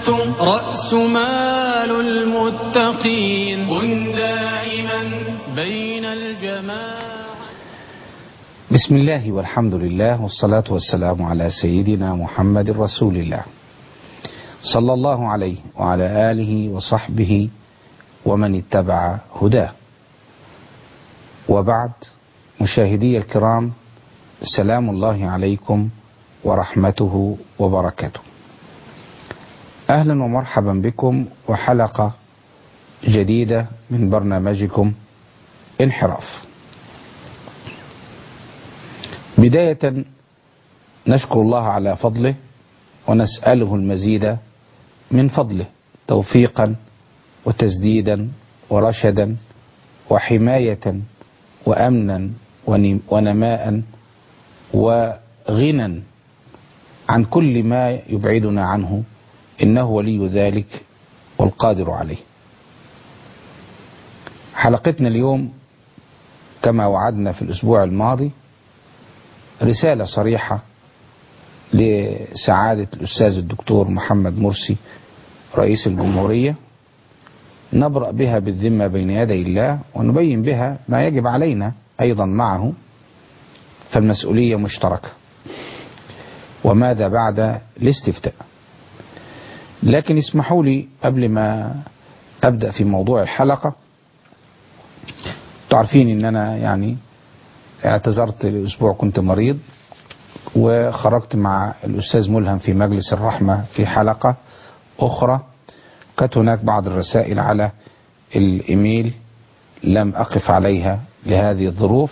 رأس مال المتقين كن دائما بين الجماعة بسم الله والحمد لله والصلاة والسلام على سيدنا محمد رسول الله صلى الله عليه وعلى آله وصحبه ومن اتبع هداه وبعد مشاهدي الكرام سلام الله عليكم ورحمته وبركاته أهلا ومرحبا بكم وحلقة جديدة من برنامجكم انحراف بداية نشكر الله على فضله ونسأله المزيد من فضله توفيقا وتسديدا ورشدا وحماية وأمنا ونماء وغنى عن كل ما يبعدنا عنه إنه ولي ذلك والقادر عليه حلقتنا اليوم كما وعدنا في الأسبوع الماضي رسالة صريحة لسعادة الأستاذ الدكتور محمد مرسي رئيس الجمهورية نبرأ بها بالذمة بين يدي الله ونبين بها ما يجب علينا أيضا معه فالمسؤولية مشتركة وماذا بعد الاستفتاء لكن اسمحوا لي قبل ما أبدأ في موضوع الحلقة تعرفين ان انا يعني اعتذرت الاسبوع كنت مريض وخرجت مع الاستاذ ملهم في مجلس الرحمة في حلقة اخرى كانت هناك بعض الرسائل على الايميل لم اقف عليها لهذه الظروف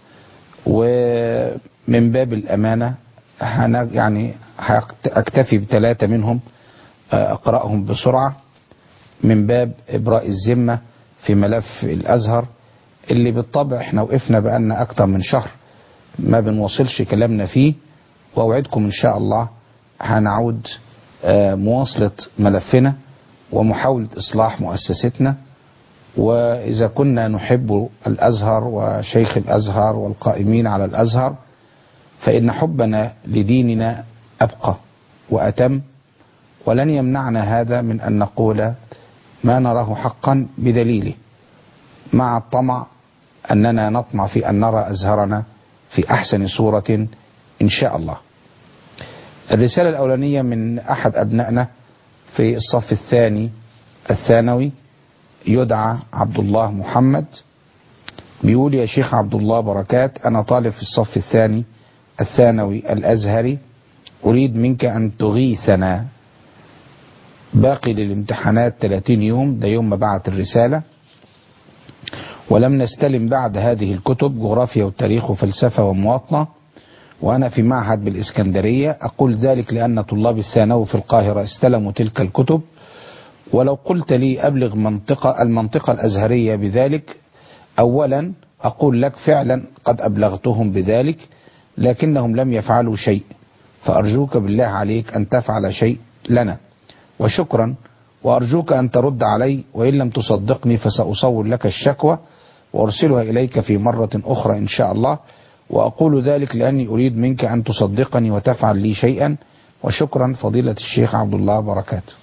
ومن باب الامانة يعني اكتفي بثلاثة منهم اقرأهم بسرعة من باب ابراء الذمة في ملف الازهر اللي بالطبع احنا وقفنا بقالنا اكتر من شهر ما بنوصلش كلامنا فيه واوعدكم ان شاء الله هنعود مواصلة ملفنا ومحاولة اصلاح مؤسستنا واذا كنا نحب الازهر وشيخ الازهر والقائمين على الازهر فان حبنا لديننا ابقى واتم ولن يمنعنا هذا من ان نقول ما نراه حقا بدليله مع الطمع أننا نطمع في أن نرى أزهرنا في أحسن صورة إن شاء الله الرسالة الأولانية من أحد أبنائنا في الصف الثاني الثانوي يدعى عبد الله محمد بيقول يا شيخ عبد الله بركات أنا طالب في الصف الثاني الثانوي الأزهري أريد منك أن تغيثنا باقي للامتحانات 30 يوم ده يوم ما بعت الرسالة ولم نستلم بعد هذه الكتب جغرافيا وتاريخ وفلسفة ومواطنة وأنا في معهد بالإسكندرية أقول ذلك لأن طلاب الثانوي في القاهرة استلموا تلك الكتب ولو قلت لي أبلغ منطقة المنطقة الأزهرية بذلك أولا أقول لك فعلا قد أبلغتهم بذلك لكنهم لم يفعلوا شيء فأرجوك بالله عليك أن تفعل شيء لنا وشكرا وأرجوك أن ترد علي وإن لم تصدقني فسأصور لك الشكوى وأرسلها إليك في مرة أخرى إن شاء الله وأقول ذلك لأني أريد منك أن تصدقني وتفعل لي شيئا وشكرا فضيلة الشيخ عبد الله بركاته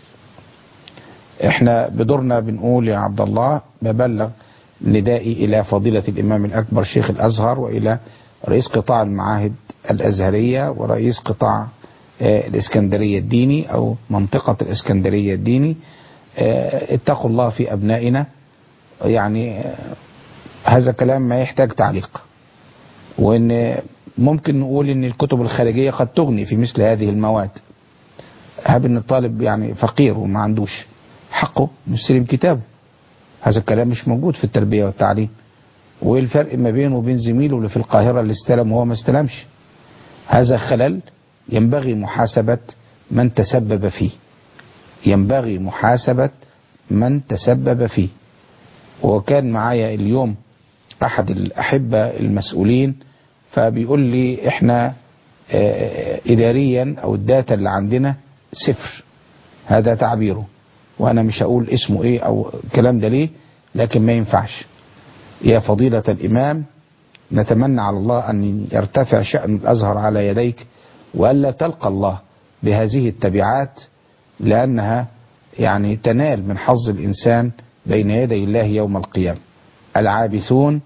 احنا بدورنا بنقول يا عبد الله ببلغ ندائي إلى فضيلة الإمام الأكبر شيخ الأزهر وإلى رئيس قطاع المعاهد الأزهرية ورئيس قطاع الإسكندرية الديني أو منطقة الإسكندرية الديني اتقوا الله في أبنائنا يعني هذا كلام ما يحتاج تعليق وان ممكن نقول ان الكتب الخارجية قد تغني في مثل هذه المواد هب ان الطالب يعني فقير وما عندوش حقه يستلم كتابه هذا الكلام مش موجود في التربية والتعليم وايه الفرق ما بينه وبين زميله اللي في القاهرة اللي استلم وهو ما استلمش هذا خلل ينبغي محاسبة من تسبب فيه ينبغي محاسبة من تسبب فيه وكان معايا اليوم احد الاحبة المسؤولين فبيقول لي احنا اه اداريا او الداتا اللي عندنا صفر هذا تعبيره وانا مش هقول اسمه ايه او الكلام ده ليه لكن ما ينفعش يا فضيلة الامام نتمنى على الله ان يرتفع شأن الازهر على يديك والا تلقى الله بهذه التبعات لانها يعني تنال من حظ الإنسان بين يدي الله يوم القيامة العابثون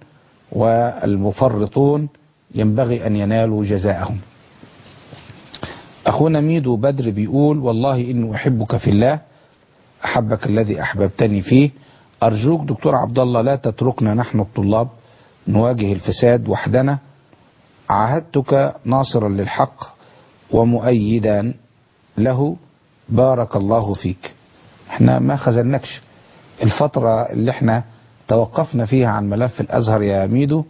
والمفرطون ينبغي أن ينالوا جزاءهم أخونا ميدو بدر بيقول والله إني أحبك في الله أحبك الذي أحببتني فيه أرجوك دكتور عبد الله لا تتركنا نحن الطلاب نواجه الفساد وحدنا عاهدتك ناصرا للحق ومؤيدا له بارك الله فيك احنا ما خزنكش الفترة اللي احنا توقفنا فيها عن ملف الازهر يا ميدو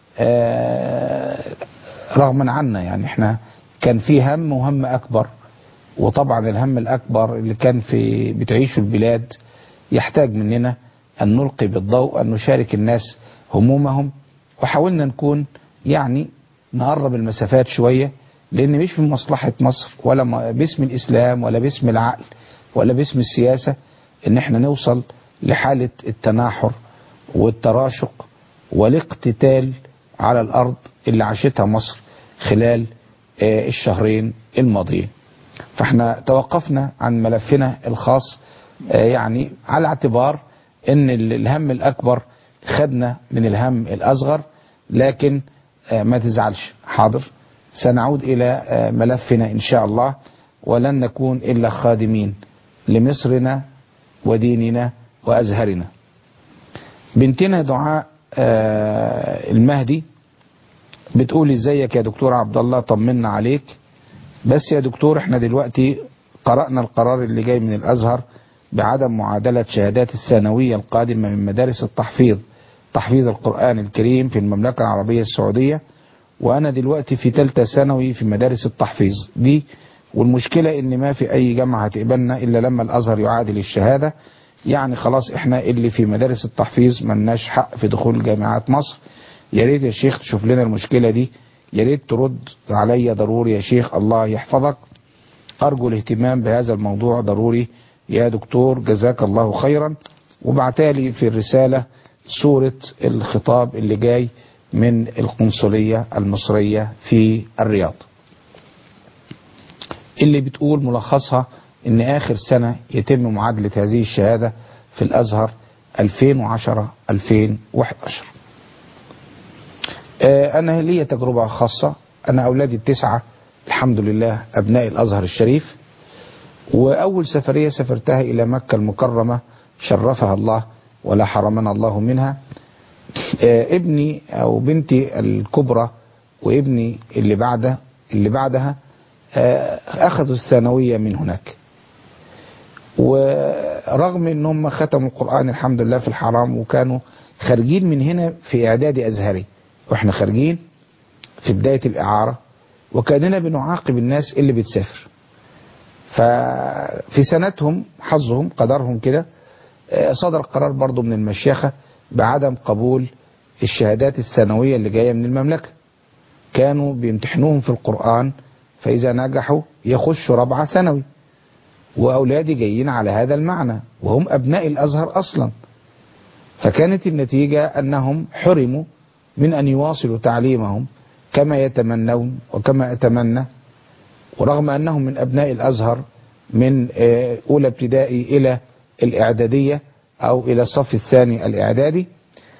اه رغما عنا يعني احنا كان في هم وهم اكبر وطبعا الهم الاكبر اللي كان في بتعيشه البلاد يحتاج مننا ان نلقي بالضوء ان نشارك الناس همومهم وحاولنا نكون يعني نقرب المسافات شوية لان مش من مصلحة مصر ولا باسم الاسلام ولا باسم العقل ولا باسم السياسة ان احنا نوصل لحالة التناحر والتراشق والاقتتال على الارض اللي عاشتها مصر خلال الشهرين الماضيين فاحنا توقفنا عن ملفنا الخاص يعني على اعتبار ان الهم الاكبر خدنا من الهم الاصغر لكن ما تزعلش حاضر سنعود الى ملفنا ان شاء الله ولن نكون الا خادمين لمصرنا وديننا وازهرنا بنتنا دعاء المهدي بتقول ازيك يا دكتور عبد الله طمنا عليك بس يا دكتور احنا دلوقتي قرأنا القرار اللي جاي من الازهر بعدم معادلة شهادات الثانوية القادمة من مدارس التحفيظ تحفيظ القرآن الكريم في المملكة العربية السعودية وانا دلوقتي في ثالثه ثانوي في مدارس التحفيظ دي والمشكلة ان ما في اي جامعة هتقبلنا الا لما الازهر يعادل الشهادة يعني خلاص احنا اللي في مدارس التحفيظ ملناش حق في دخول جامعات مصر يا ريت يا شيخ تشوف لنا المشكلة دي يا ريت ترد عليا ضروري يا شيخ الله يحفظك ارجو الاهتمام بهذا الموضوع ضروري يا دكتور جزاك الله خيرا وبعتالي في الرسالة صورة الخطاب اللي جاي من القنصلية المصرية في الرياض اللي بتقول ملخصها ان اخر سنة يتم معادلة هذه الشهادة في الازهر 2010 2011 انا لي تجربة خاصة انا اولادي التسعة الحمد لله ابناء الازهر الشريف واول سفرية سافرتها الى مكة المكرمة شرفها الله ولا حرمنا الله منها ابني او بنتي الكبرى وابني اللي بعده اللي بعدها اخذوا الثانوية من هناك ورغم ان هم ختموا القرآن الحمد لله في الحرام وكانوا خارجين من هنا في اعداد ازهري واحنا خارجين في بداية الاعارة وكاننا بنعاقب الناس اللي بتسافر ففي سنتهم حظهم قدرهم كده صدر قرار برضو من المشيخة بعدم قبول الشهادات الثانوية اللي جاية من المملكة كانوا بيمتحنوهم في القرآن فإذا نجحوا يخشوا رابعة ثانوي وأولادي جايين على هذا المعنى وهم أبناء الأزهر أصلا فكانت النتيجة أنهم حرموا من أن يواصلوا تعليمهم كما يتمنون وكما أتمنى ورغم أنهم من أبناء الأزهر من أولى ابتدائي إلى الإعدادية أو إلى الصف الثاني الإعدادي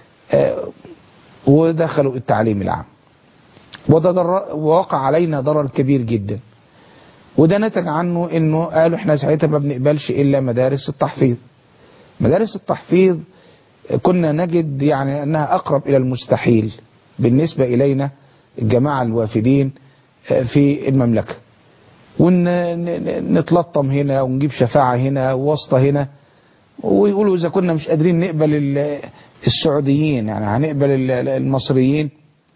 ودخلوا التعليم العام وده ووقع علينا ضرر كبير جدا وده نتج عنه انه قالوا احنا ساعتها ما بنقبلش الا مدارس التحفيظ مدارس التحفيظ كنا نجد يعني انها اقرب الى المستحيل بالنسبة الينا الجماعة الوافدين في المملكة ونتلطم هنا ونجيب شفاعة هنا وواسطة هنا ويقولوا اذا كنا مش قادرين نقبل السعوديين يعني هنقبل المصريين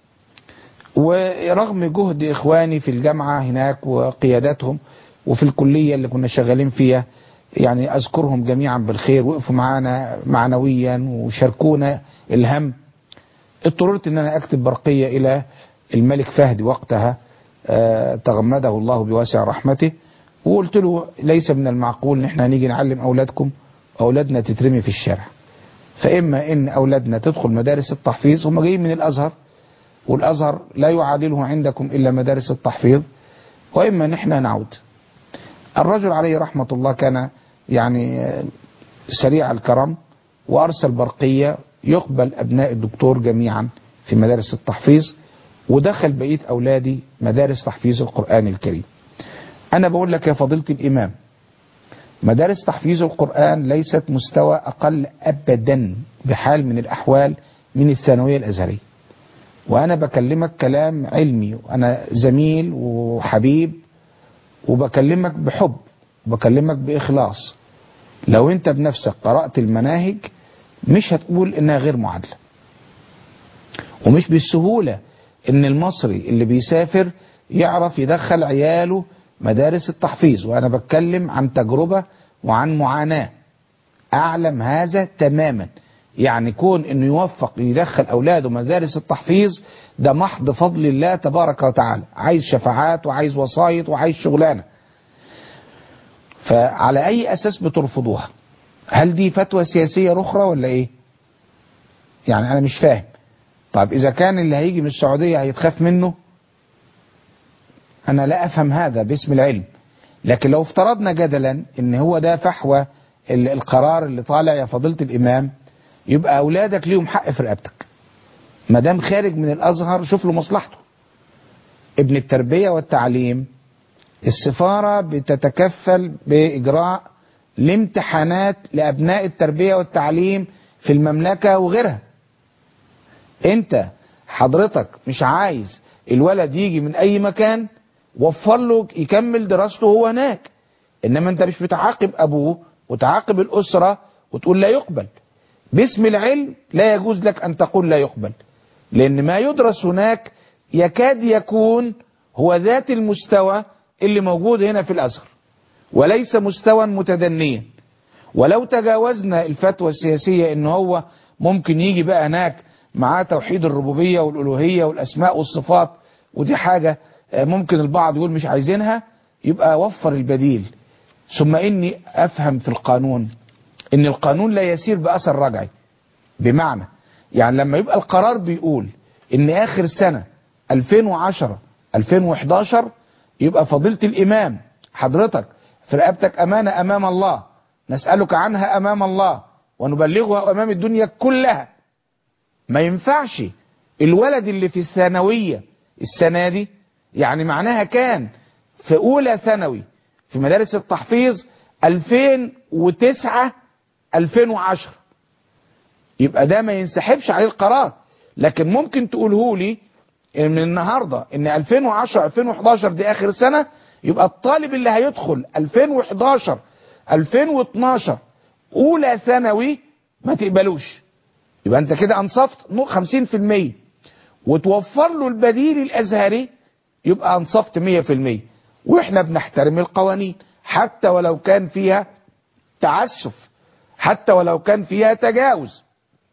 ورغم جهد اخواني في الجامعة هناك وقياداتهم وفي الكلية اللي كنا شغالين فيها يعني اذكرهم جميعا بالخير وقفوا معانا معنويا وشاركونا الهم اضطررت ان انا اكتب برقية الى الملك فهد وقتها أه تغمده الله بواسع رحمته وقلت له ليس من المعقول ان احنا نيجي نعلم اولادكم اولادنا تترمي في الشارع فاما ان اولادنا تدخل مدارس التحفيظ هم جايين من الازهر والازهر لا يعادله عندكم الا مدارس التحفيظ واما ان احنا نعود الرجل عليه رحمة الله كان يعني سريع الكرم وأرسل برقية يقبل أبناء الدكتور جميعا في مدارس التحفيظ ودخل بقية أولادي مدارس تحفيظ القرآن الكريم أنا بقول لك يا فضيلة الإمام مدارس تحفيظ القرآن ليست مستوى أقل أبدا بحال من الأحوال من الثانوية الأزهرية وأنا بكلمك كلام علمي وأنا زميل وحبيب وبكلمك بحب وبكلمك بإخلاص لو أنت بنفسك قرأت المناهج مش هتقول إنها غير معادلة ومش بالسهولة إن المصري اللي بيسافر يعرف يدخل عياله مدارس التحفيظ وأنا بتكلم عن تجربة وعن معاناة أعلم هذا تماما يعني كون انه يوفق يدخل اولاده مدارس التحفيظ ده محض فضل الله تبارك وتعالى عايز شفاعات وعايز وسايط وعايز شغلانه فعلى اي اساس بترفضوها هل دي فتوى سياسيه اخرى ولا ايه يعني انا مش فاهم طب اذا كان اللي هيجي من السعوديه هيتخاف منه انا لا افهم هذا باسم العلم لكن لو افترضنا جدلا ان هو ده فحوى القرار اللي طالع يا فضيله الامام يبقى اولادك ليهم حق في رقبتك ما دام خارج من الازهر شوف له مصلحته ابن التربيه والتعليم السفاره بتتكفل باجراء الامتحانات لابناء التربيه والتعليم في المملكه وغيرها انت حضرتك مش عايز الولد يجي من اي مكان وفر له يكمل دراسته هو هناك انما انت مش بتعاقب ابوه وتعاقب الاسره وتقول لا يقبل باسم العلم لا يجوز لك أن تقول لا يقبل لأن ما يدرس هناك يكاد يكون هو ذات المستوى اللي موجود هنا في الأزهر وليس مستوى متدنيا ولو تجاوزنا الفتوى السياسية ان هو ممكن يجي بقى هناك معاه توحيد الربوبية والألوهية والأسماء والصفات ودي حاجة ممكن البعض يقول مش عايزينها يبقى وفر البديل ثم إني أفهم في القانون ان القانون لا يسير باثر رجعي بمعنى يعني لما يبقى القرار بيقول ان اخر سنة 2010 2011 يبقى فضيلة الامام حضرتك في رقبتك امانة امام الله نسألك عنها امام الله ونبلغها امام الدنيا كلها ما ينفعش الولد اللي في الثانوية السنة دي يعني معناها كان في اولى ثانوي في مدارس التحفيظ 2009 2010 يبقى ده ما ينسحبش عليه القرار لكن ممكن تقوله لي من النهارده ان 2010 2011 دي اخر سنه يبقى الطالب اللي هيدخل 2011 2012 اولى ثانوي ما تقبلوش يبقى انت كده انصفت 50% وتوفر له البديل الازهري يبقى انصفت 100% واحنا بنحترم القوانين حتى ولو كان فيها تعسف حتى ولو كان فيها تجاوز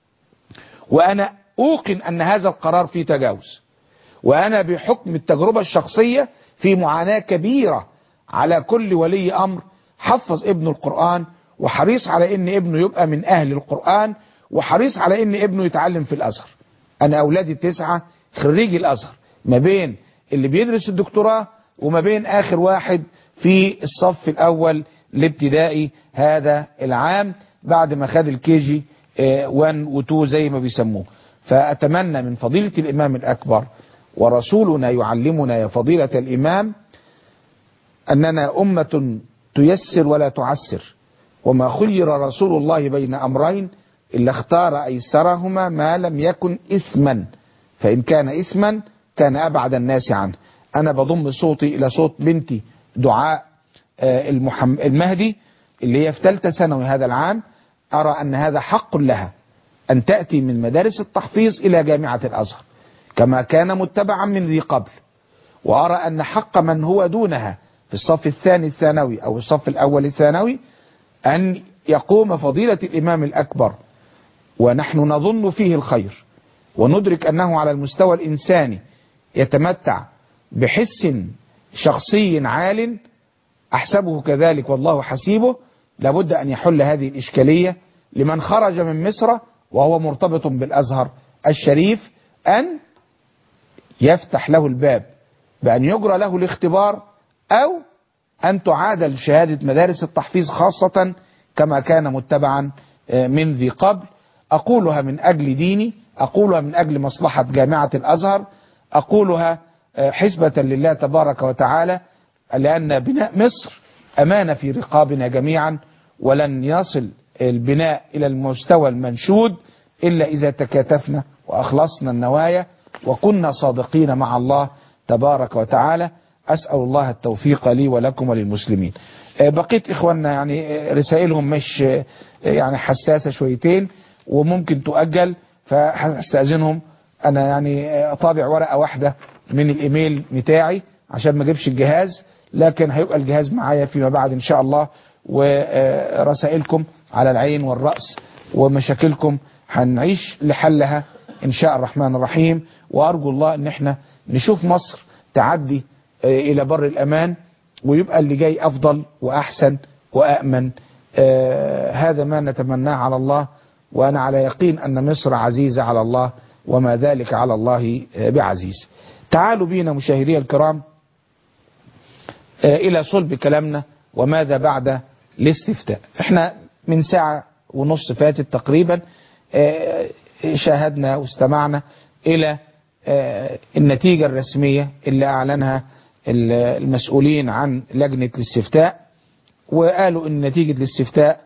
وانا اوقن ان هذا القرار فيه تجاوز وانا بحكم التجربة الشخصية في معاناة كبيرة على كل ولي امر حفظ ابنه القرآن وحريص على ان ابنه يبقى من اهل القرآن وحريص على ان ابنه يتعلم في الازهر انا اولادي التسعة خريجي الازهر ما بين اللي بيدرس الدكتوراه وما بين اخر واحد في الصف الاول الابتدائي هذا العام بعد ما خد الكي جي 1 و2 زي ما بيسموه فأتمنى من فضيلة الإمام الأكبر ورسولنا يعلمنا يا فضيلة الإمام أننا أمة تيسر ولا تعسر وما خير رسول الله بين أمرين إلا اختار أيسرهما ما لم يكن إثما فإن كان إثما كان أبعد الناس عنه أنا بضم صوتي إلى صوت بنتي دعاء المحم... المهدي اللي هي في ثالثه ثانوي هذا العام أرى أن هذا حق لها أن تأتي من مدارس التحفيظ إلى جامعة الأزهر كما كان متبعا من ذي قبل وأرى أن حق من هو دونها في الصف الثاني الثانوي أو الصف الأول الثانوي أن يقوم فضيلة الإمام الأكبر ونحن نظن فيه الخير وندرك أنه على المستوى الإنساني يتمتع بحس شخصي عال أحسبه كذلك والله حسيبه لابد أن يحل هذه الإشكالية لمن خرج من مصر وهو مرتبط بالأزهر الشريف أن يفتح له الباب بأن يجرى له الاختبار أو أن تعادل شهادة مدارس التحفيظ خاصة كما كان متبعا من ذي قبل أقولها من أجل ديني أقولها من أجل مصلحة جامعة الأزهر أقولها حسبة لله تبارك وتعالى لأن بناء مصر أمانة في رقابنا جميعا ولن يصل البناء إلى المستوى المنشود إلا إذا تكاتفنا وأخلصنا النوايا وكنا صادقين مع الله تبارك وتعالى أسأل الله التوفيق لي ولكم وللمسلمين بقيت إخواننا يعني رسائلهم مش يعني حساسة شويتين وممكن تؤجل فهستأذنهم أنا يعني طابع ورقة واحدة من الإيميل بتاعي عشان ما اجيبش الجهاز لكن هيبقى الجهاز معايا فيما بعد إن شاء الله ورسائلكم على العين والرأس ومشاكلكم هنعيش لحلها إن شاء الرحمن الرحيم وأرجو الله إن احنا نشوف مصر تعدي إلى بر الأمان ويبقى اللي جاي أفضل وأحسن وأأمن آه هذا ما نتمناه على الله وأنا على يقين أن مصر عزيزة على الله وما ذلك على الله بعزيز تعالوا بينا مشاهدي الكرام آه إلى صلب كلامنا وماذا بعد الاستفتاء احنا من ساعة ونص فاتت تقريبا آه شاهدنا واستمعنا إلى النتيجة الرسمية اللي أعلنها المسؤولين عن لجنة الاستفتاء وقالوا ان نتيجة الاستفتاء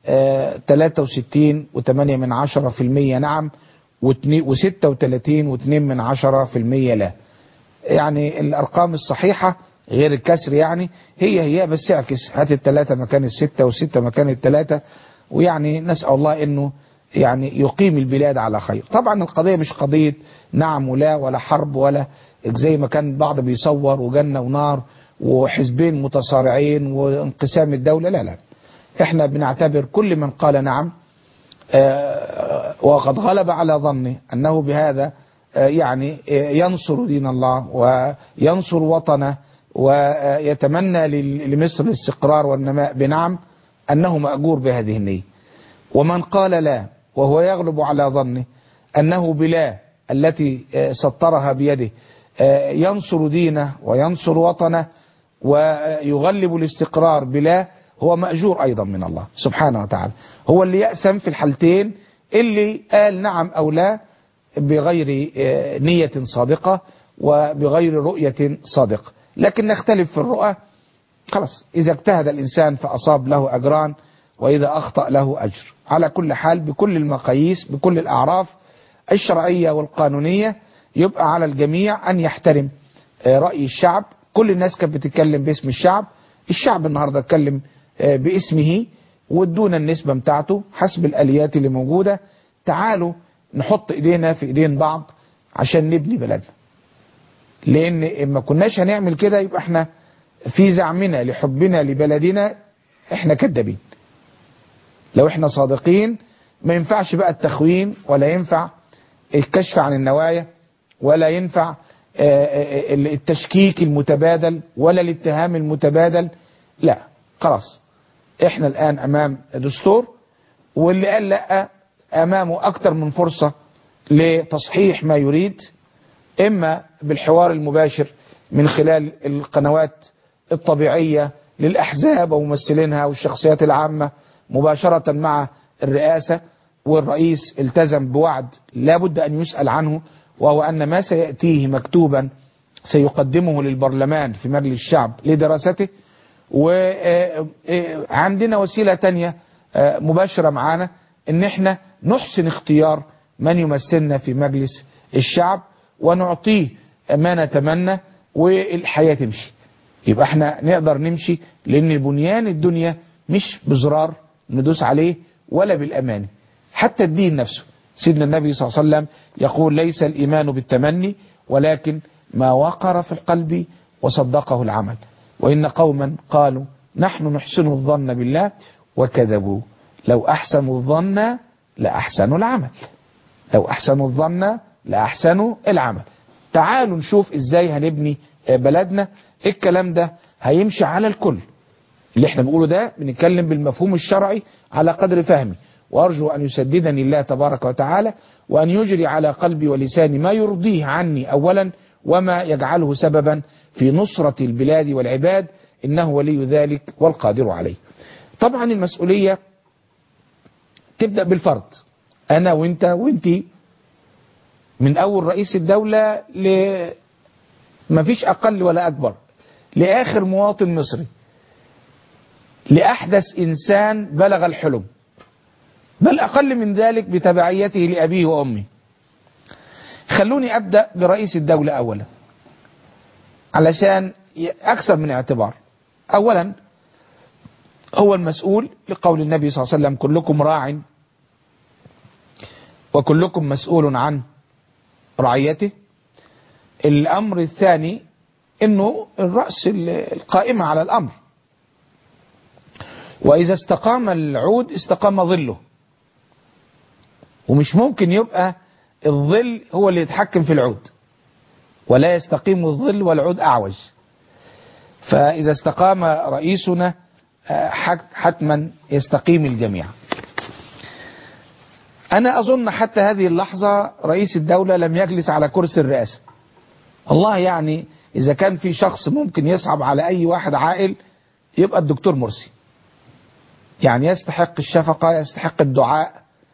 63 و8 من عشرة في المية نعم و36 و2 من عشرة في المية لا يعني الارقام الصحيحة غير الكسر يعني هي هي بس اعكس هات الثلاثة مكان الستة والستة مكان الثلاثة ويعني نسأل الله انه يعني يقيم البلاد على خير طبعا القضية مش قضية نعم ولا ولا حرب ولا زي ما كان بعض بيصور وجنة ونار وحزبين متصارعين وانقسام الدولة لا لا احنا بنعتبر كل من قال نعم وقد غلب على ظني انه بهذا يعني ينصر دين الله وينصر وطنه ويتمنى لمصر الاستقرار والنماء بنعم انه مأجور بهذه النية ومن قال لا وهو يغلب على ظنه انه بلا التي سطرها بيده ينصر دينه وينصر وطنه ويغلب الاستقرار بلا هو مأجور أيضا من الله سبحانه وتعالى هو اللي يأسم في الحالتين اللي قال نعم أو لا بغير نية صادقة وبغير رؤية صادقة لكن نختلف في الرؤى خلاص إذا اجتهد الإنسان فأصاب له أجران وإذا أخطأ له أجر على كل حال بكل المقاييس بكل الأعراف الشرعية والقانونية يبقى على الجميع أن يحترم رأي الشعب كل الناس كانت بتتكلم باسم الشعب الشعب النهاردة اتكلم باسمه وادونا النسبة بتاعته حسب الآليات اللي موجودة تعالوا نحط ايدينا في ايدين بعض عشان نبني بلدنا لان ما كناش هنعمل كده يبقى احنا في زعمنا لحبنا لبلدنا احنا كدابين لو احنا صادقين ما ينفعش بقى التخوين ولا ينفع الكشف عن النوايا ولا ينفع التشكيك المتبادل ولا الاتهام المتبادل لا خلاص احنا الان امام دستور واللي قال لا امامه اكتر من فرصة لتصحيح ما يريد اما بالحوار المباشر من خلال القنوات الطبيعية للاحزاب وممثلينها والشخصيات العامة مباشرة مع الرئاسة والرئيس التزم بوعد لا بد ان يسأل عنه وهو ان ما سيأتيه مكتوبا سيقدمه للبرلمان في مجلس الشعب لدراسته وعندنا وسيلة تانية مباشرة معانا ان احنا نحسن اختيار من يمثلنا في مجلس الشعب ونعطيه ما نتمنى والحياة تمشي يبقى احنا نقدر نمشي لان بنيان الدنيا مش بزرار ندوس عليه ولا بالأمان حتى الدين نفسه سيدنا النبي صلى الله عليه وسلم يقول ليس الإيمان بالتمني ولكن ما وقر في القلب وصدقه العمل وإن قوما قالوا نحن نحسن الظن بالله وكذبوا لو أحسنوا الظن لأحسنوا العمل لو أحسنوا الظن لأحسنوا العمل تعالوا نشوف إزاي هنبني بلدنا الكلام ده هيمشي على الكل اللي احنا بنقوله ده بنتكلم بالمفهوم الشرعي على قدر فهمي وأرجو أن يسددني الله تبارك وتعالى وأن يجري على قلبي ولساني ما يرضيه عني أولا وما يجعله سببا في نصرة البلاد والعباد إنه ولي ذلك والقادر عليه طبعا المسؤولية تبدأ بالفرد أنا وإنت وإنتي من أول رئيس الدولة ل ما فيش أقل ولا أكبر لآخر مواطن مصري لأحدث إنسان بلغ الحلم بل أقل من ذلك بتبعيته لأبيه وأمه خلوني أبدأ برئيس الدولة أولا علشان أكثر من اعتبار أولا هو المسؤول لقول النبي صلى الله عليه وسلم كلكم راع وكلكم مسؤول عن رعيته الأمر الثاني أنه الرأس القائمة على الأمر وإذا استقام العود استقام ظله ومش ممكن يبقى الظل هو اللي يتحكم في العود ولا يستقيم الظل والعود أعوج فإذا استقام رئيسنا حتما يستقيم الجميع أنا أظن حتى هذه اللحظة رئيس الدولة لم يجلس على كرسي الرئاسة الله يعني إذا كان في شخص ممكن يصعب على أي واحد عاقل يبقى الدكتور مرسي يعني يستحق الشفقة يستحق الدعاء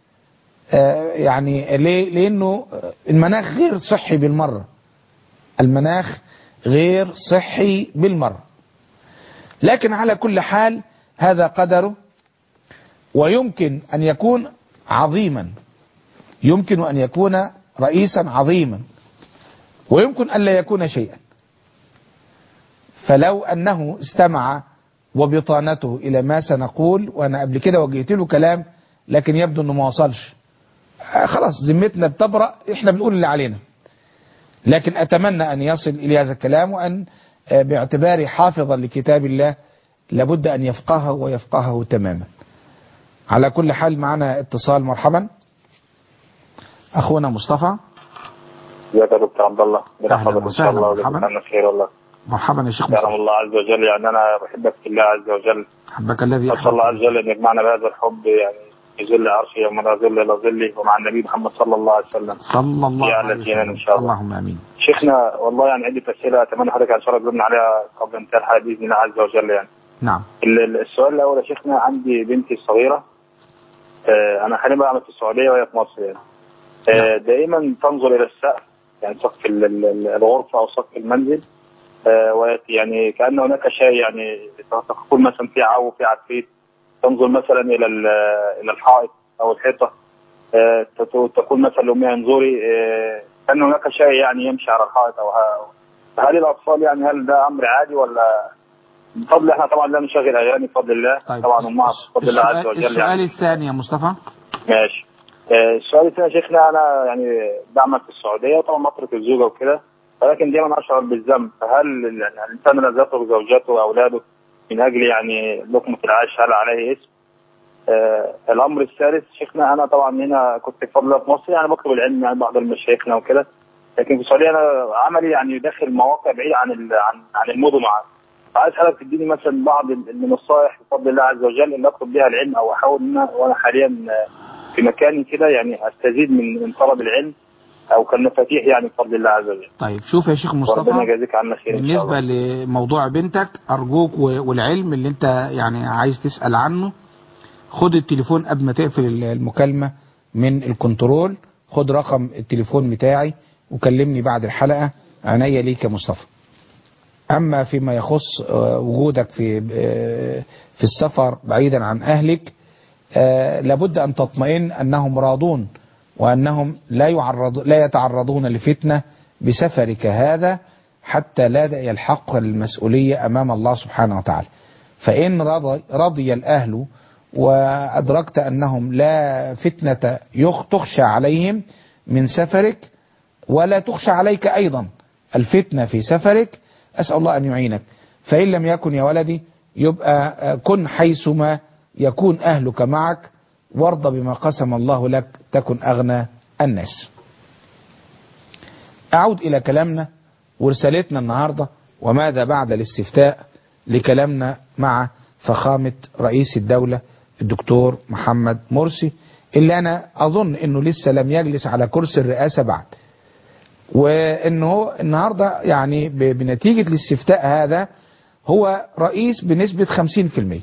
يعني ليه لأنه المناخ غير صحي بالمرة المناخ غير صحي بالمرة لكن على كل حال هذا قدره ويمكن أن يكون عظيما يمكن أن يكون رئيسا عظيما ويمكن أن لا يكون شيئا فلو أنه استمع وبطانته إلى ما سنقول وأنا قبل كده وجهت له كلام لكن يبدو أنه ما وصلش خلاص ذمتنا بتبرأ احنا بنقول اللي علينا لكن أتمنى أن يصل إلى هذا الكلام وأن باعتباري حافظا لكتاب الله لابد أن يفقهه ويفقهه تماما على كل حال معنا اتصال مرحبا أخونا مصطفى ازيك يا دكتور عبد الله أهلا ان شاء الله وسهلا، مرحبا. وجزاك عنا خير والله مرحبا يا شيخ كرم مصطفى الله عز وجل يعني انا بحبك في الله عز وجل حبك الذي اسال الله عز أحبك وجل ان يجمعنا بهذا الحب يعني في ظل عرشه يوم لا ظل الا ظله ومع النبي محمد صلى الله عليه وسلم صلى الله في أعلى عليه الجنان وسلم إن شاء الله. اللهم آمين شيخنا والله يعني عندي اسئله اتمنى حضرتك ان شاء الله تجاوبنا عليها قبل انتهاء الحلقه باذن الله عز وجل يعني نعم ال- ال- السؤال الاول يا شيخنا عندي بنتي الصغيره آه، انا حاليا بعمل في السعوديه وهي في مصر يعني آه، دائما تنظر الى السقف يعني سقف ال- ال- ال- الغرفه او سقف المنزل آه، ويت- يعني كان هناك شيء يعني تقول مثلا في عو في عفريت تنظر مثلا الى ال- الى الحائط او الحيطه آه، تت- تقول مثلا لامها انظري آه، كان هناك شيء يعني يمشي على الحائط او ه- هل الاطفال يعني هل ده امر عادي ولا بفضل احنا طبعا لا نشغل اغاني بفضل الله طيب طبعا امها بفضل الله عز السؤال, وجل السؤال يعني الثاني يا مصطفى ماشي آه، السؤال الثاني يا شيخنا انا يعني بعمل في السعوديه وطبعا بترك الزوجه وكده ولكن دايما اشعر بالذنب فهل ال- يعني الانسان الذي يترك زوجته واولاده من اجل يعني لقمه العيش هل عليه اسم؟ آه الامر الثالث شيخنا انا طبعا هنا كنت بفضل الله في مصر يعني بطلب العلم يعني بعض مشايخنا وكده لكن في السعوديه انا عملي يعني داخل مواقع بعيد عن ال- عن عن المدن عن فعايز حضرتك تديني مثلا بعض ال- النصائح بفضل الله عز وجل اللي اطلب بها العلم او احاول ان أنا- وانا حاليا آه، في مكاني كده يعني استزيد من من طلب العلم او كالمفاتيح يعني بفضل الله عز وجل طيب شوف يا شيخ وربنا مصطفى يجازيك عنا خير ان شاء بالنسبة الله لموضوع بنتك أرجوك و- والعلم اللي أنت يعني عايز تسأل عنه خد التليفون قبل ما تقفل ال- المكالمة من الكنترول خد رقم التليفون بتاعي وكلمني بعد الحلقة عناية ليك يا مصطفى أما فيما يخص آه، وجودك في آه، في السفر بعيدا عن أهلك آه، لابد أن تطمئن أنهم راضون وأنهم لا يعرض لا يتعرضون لفتنة بسفرك هذا حتى لا يلحق المسؤولية أمام الله سبحانه وتعالى فإن رضي, رضي الأهل وأدركت أنهم لا فتنة يخ- تخشى عليهم من سفرك ولا تخشى عليك أيضا الفتنة في سفرك أسأل الله أن يعينك فإن لم يكن يا ولدي يبقى آه، كن حيثما يكون أهلك معك وارض بما قسم الله لك تكن أغنى الناس أعود إلى كلامنا ورسالتنا النهاردة وماذا بعد الاستفتاء لكلامنا مع فخامة رئيس الدولة الدكتور محمد مرسي اللي أنا أظن أنه لسه لم يجلس على كرسي الرئاسة بعد وأنه النهاردة يعني ب- بنتيجة الاستفتاء هذا هو رئيس بنسبة 50%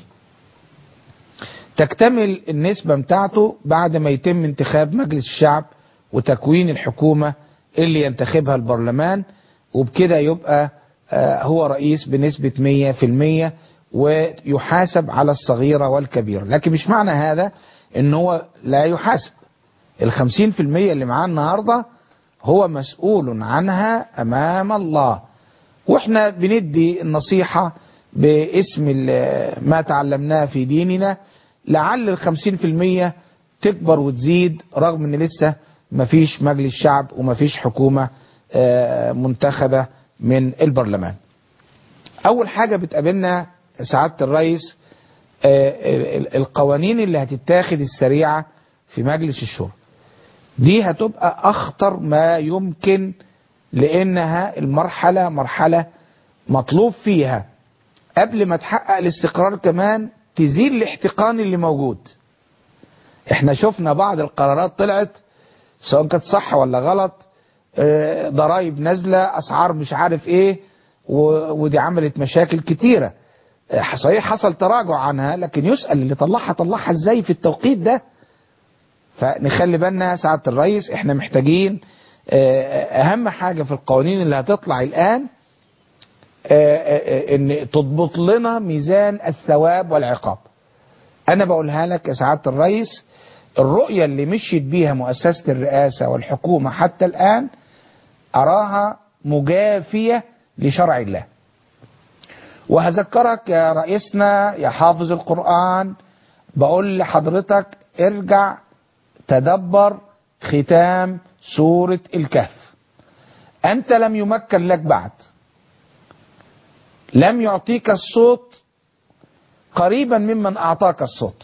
تكتمل النسبة بتاعته بعد ما يتم انتخاب مجلس الشعب وتكوين الحكومة اللي ينتخبها البرلمان وبكده يبقى آه، هو رئيس بنسبة 100% ويحاسب على الصغيرة والكبيرة لكن مش معنى هذا ان هو لا يحاسب الخمسين في المية اللي معاه النهاردة هو مسؤول عنها امام الله واحنا بندي النصيحة باسم ال- ما تعلمناه في ديننا لعل الخمسين في المية تكبر وتزيد رغم ان لسه مفيش مجلس شعب ومفيش حكومة آه، منتخبة من البرلمان اول حاجة بتقابلنا سعادة الرئيس آه، ال- القوانين اللي هتتاخد السريعة في مجلس الشورى دي هتبقى اخطر ما يمكن لانها المرحلة مرحلة مطلوب فيها قبل ما تحقق الاستقرار كمان تزيل الاحتقان اللي موجود احنا شفنا بعض القرارات طلعت سواء كانت صح ولا غلط آه، ضرائب نازلة اسعار مش عارف ايه و- ودي عملت مشاكل كتيرة آه، صحيح حصل تراجع عنها لكن يسأل اللي طلعها طلعها ازاي في التوقيت ده فنخلي بالنا سعادة الرئيس احنا محتاجين آه، اهم حاجة في القوانين اللي هتطلع الان آه، آه، آه، ان تضبط لنا ميزان الثواب والعقاب انا بقولها لك يا سعادة الرئيس الرؤية اللي مشيت بيها مؤسسة الرئاسة والحكومة حتى الان اراها مجافية لشرع الله وهذكرك يا رئيسنا يا حافظ القرآن بقول لحضرتك ارجع تدبر ختام سورة الكهف أنت لم يمكن لك بعد لم يعطيك الصوت قريبا ممن أعطاك الصوت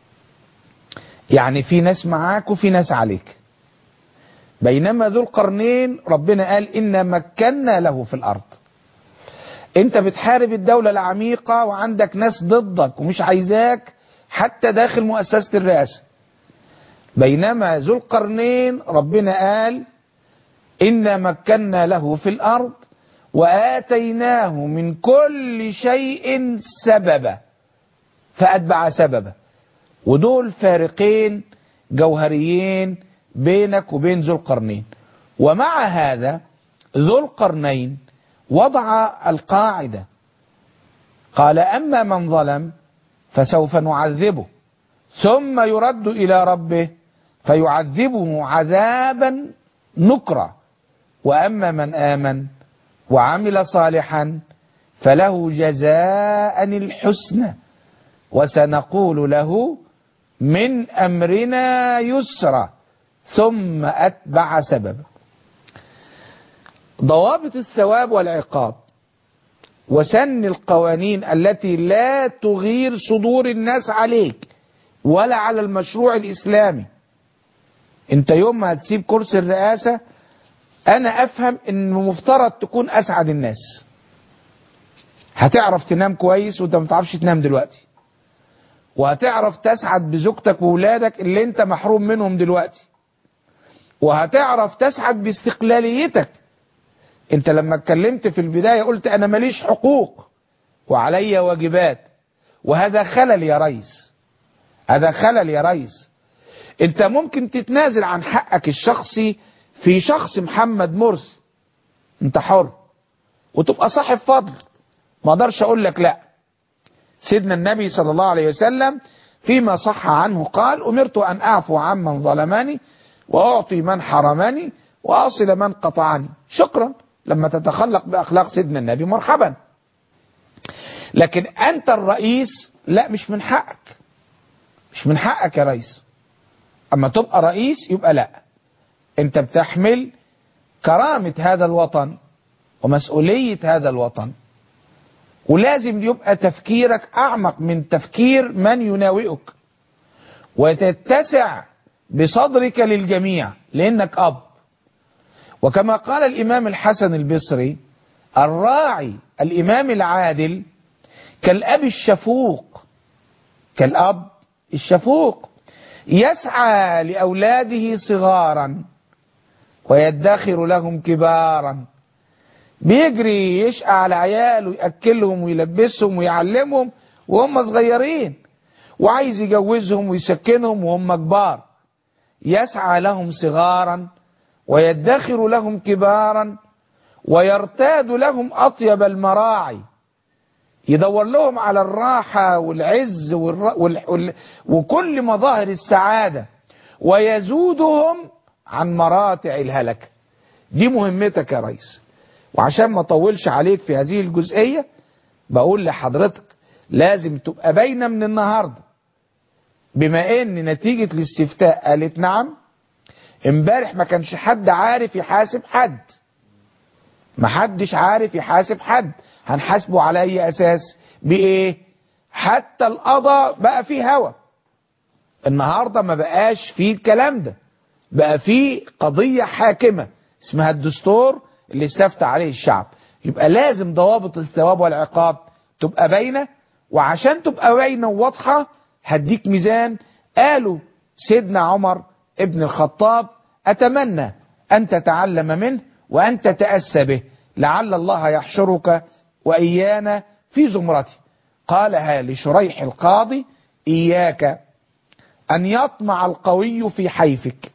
يعني في ناس معاك وفي ناس عليك بينما ذو القرنين ربنا قال إنا مكنا له في الأرض انت بتحارب الدولة العميقة وعندك ناس ضدك ومش عايزاك حتى داخل مؤسسة الرئاسة بينما ذو القرنين ربنا قال إنا مكنا له في الأرض وآتيناه من كل شيء سببا فأتبع سببا ودول فارقين جوهريين بينك وبين ذو القرنين ومع هذا ذو القرنين وضع القاعدة قال أما من ظلم فسوف نعذبه ثم يرد إلى ربه فيعذبه عذابا نكرا وأما من آمن وعمل صالحا فله جزاء الحسنى وسنقول له من أمرنا يسرا ثم أتبع سببا ضوابط الثواب والعقاب وسن القوانين التي لا تغير صدور الناس عليك ولا على المشروع الإسلامي انت يوم ما هتسيب كرسي الرئاسة انا افهم ان مفترض تكون اسعد الناس هتعرف تنام كويس وانت ما بتعرفش تنام دلوقتي وهتعرف تسعد بزوجتك وولادك اللي انت محروم منهم دلوقتي وهتعرف تسعد باستقلاليتك انت لما اتكلمت في البداية قلت انا ماليش حقوق وعلي واجبات وهذا خلل يا ريس هذا خلل يا ريس انت ممكن تتنازل عن حقك الشخصي في شخص محمد مرسي انت حر وتبقى صاحب فضل ما اقدرش اقول لك لا سيدنا النبي صلى الله عليه وسلم فيما صح عنه قال امرت ان اعفو عمن ظلمني واعطي من حرمني واصل من قطعني شكرا لما تتخلق باخلاق سيدنا النبي مرحبا لكن انت الرئيس لا مش من حقك مش من حقك يا رئيس اما تبقى رئيس يبقى لا انت بتحمل كرامة هذا الوطن ومسؤولية هذا الوطن ولازم يبقى تفكيرك اعمق من تفكير من يناوئك وتتسع بصدرك للجميع لانك اب وكما قال الامام الحسن البصري الراعي الامام العادل كالاب الشفوق كالاب الشفوق يسعى لاولاده صغارا ويدخر لهم كبارا بيجري يشقى على عيال ويأكلهم ويلبسهم ويعلمهم وهم صغيرين وعايز يجوزهم ويسكنهم وهم كبار يسعى لهم صغارا ويدخر لهم كبارا ويرتاد لهم أطيب المراعي يدور لهم على الراحة والعز والر... وال... وال... وكل مظاهر السعادة ويزودهم عن مراتع الهلكة دي مهمتك يا ريس وعشان ما اطولش عليك في هذه الجزئية بقول لحضرتك لازم تبقى باينة من النهاردة بما ان نتيجة الاستفتاء قالت نعم امبارح ما كانش حد عارف يحاسب حد ما حدش عارف يحاسب حد هنحاسبه على اي اساس بايه حتى القضاء بقى فيه هوى النهاردة ما بقاش فيه الكلام ده بقى فيه قضية حاكمة اسمها الدستور اللي استفتى عليه الشعب يبقى لازم ضوابط الثواب والعقاب تبقى باينة وعشان تبقى باينة وواضحة هديك ميزان قالوا سيدنا عمر ابن الخطاب أتمنى أن تتعلم منه وأن تتأسى به لعل الله يحشرك وإيانا في زمرته قالها لشريح القاضي إياك أن يطمع القوي في حيفك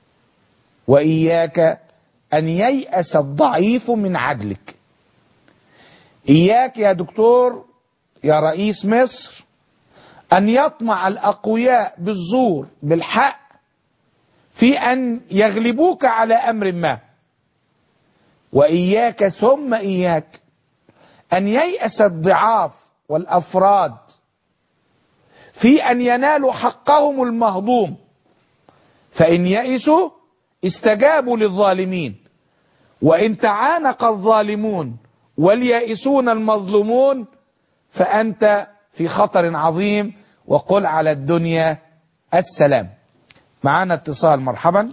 وإياك أن ييأس الضعيف من عدلك إياك يا دكتور يا رئيس مصر أن يطمع الأقوياء بالزور بالحق في أن يغلبوك على أمر ما وإياك ثم إياك أن ييأس الضعاف والأفراد في أن ينالوا حقهم المهضوم فإن يئسوا استجابوا للظالمين وإن تعانق الظالمون واليائسون المظلومون فأنت في خطر عظيم وقل على الدنيا السلام معانا اتصال مرحبا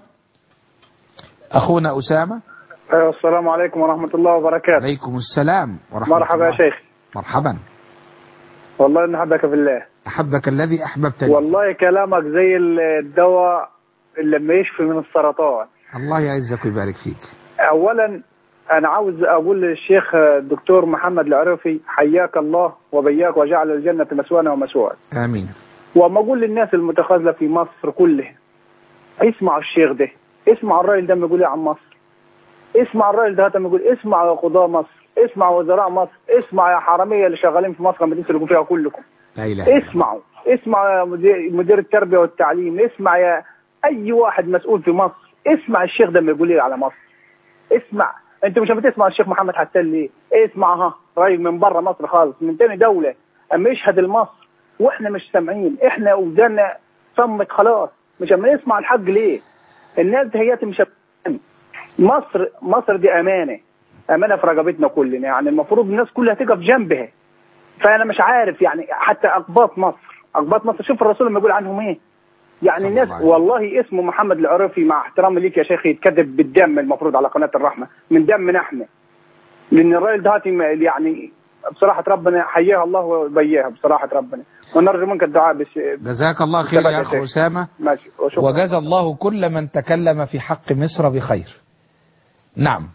أخونا أسامة أيوة السلام عليكم ورحمة الله وبركاته عليكم السلام ورحمة مرحبا يا الله شيخ مرحبا والله إن حبك في الله أحبك الذي أحببتني والله كلامك زي الدواء اللي لما يشفي من السرطان الله يعزك ويبارك فيك أولا أنا عاوز أقول للشيخ الدكتور محمد العرفي حياك الله وبياك وجعل الجنة مسوانا ومسواك آمين وما أقول للناس المتخاذلة في مصر كلها اسمعوا الشيخ ده اسمعوا الراجل ده لما يقول إيه عن مصر اسمع الراجل ده لما يقول اسمع يا قضاة مصر اسمع وزراء مصر اسمع يا حرامية اللي شغالين في مصر لما تسلكوا فيها كلكم لا إله إلا الله. اسمعوا اسمع يا مدير, مدير التربية والتعليم اسمع يا أي واحد مسؤول في مصر اسمع الشيخ ده لما يقول ايه على مصر اسمع انت مش بتسمع الشيخ محمد حسان ليه اسمع ها راجل من بره مصر خالص من تاني دولة اما يشهد لمصر واحنا مش سامعين احنا ودانا صمت خلاص مش اما نسمع الحق ليه الناس دي هياتي مش هتفهم. مصر مصر دي امانه امانه في رقبتنا كلنا يعني المفروض الناس كلها تقف جنبها فانا مش عارف يعني حتى اقباط مصر اقباط مصر شوف الرسول لما يقول عنهم ايه يعني صلى الناس الله عليه وسلم. والله اسمه محمد العرفي مع احترامي ليك يا شيخ يتكذب بالدم المفروض على قناه الرحمه من دمنا احنا لان الراجل ده هاتي يعني بصراحه ربنا حياها الله وبياها بصراحه ربنا ونرجو منك الدعاء بس جزاك الله خير بالتبع يا يا أخ شيخ. أسامة ماشي وشكرا وجزى الله كل من تكلم في حق مصر بخير نعم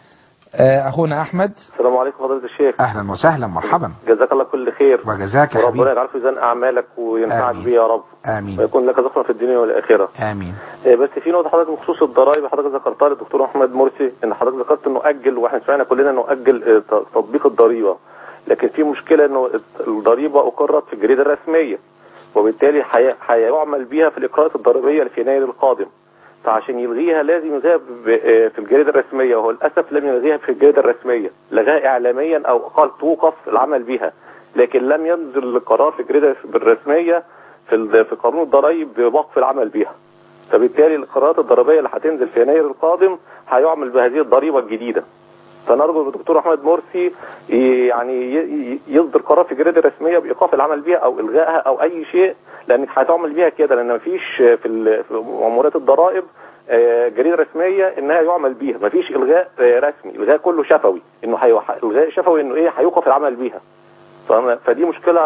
آه، أخونا أحمد السلام عليكم فضيلة الشيخ أهلا وسهلا مرحبا جزاك الله كل خير وجزاك يا وربنا حبيبي يجعل في ميزان أعمالك وينفعك آمين. بيه يا رب آمين ويكون لك ذكرى في الدنيا والآخرة آمين إيه، بس في نقطة حضرتك بخصوص الضرائب حضرتك ذكرتها للدكتور محمد مرسي إن حضرتك ذكرت إنه أجل وإحنا سمعنا كلنا إنه أجل آه، ت- تطبيق الضريبة لكن في مشكلة إنه الضريبة أقرت في الجريدة الرسمية وبالتالي حي- هيعمل بيها في الإقرارات الضريبية اللي في يناير القادم فعشان يلغيها لازم يلغيها ب- آه، في الجريدة الرسمية وهو للأسف لم يلغيها في الجريدة الرسمية لغاها إعلاميا أو قال توقف العمل بها لكن لم ينزل القرار في الجريدة الرسمية في ال- في قانون الضرائب بوقف العمل بها فبالتالي القرارات الضريبيه اللي هتنزل في يناير القادم هيعمل بهذه الضريبه الجديده فنرجو من الدكتور احمد مرسي ي- يعني ي- ي- يصدر قرار في الجريده الرسميه بايقاف العمل بها او الغائها او اي شيء لانك هتعمل بيها كده لان مفيش في ال- في مأمورات الضرائب آه، جريده رسميه انها يعمل بيها مفيش الغاء آه، رسمي الغاء كله شفوي انه هي الغاء شفوي انه ايه هيوقف العمل بيها فأنا- فدي مشكله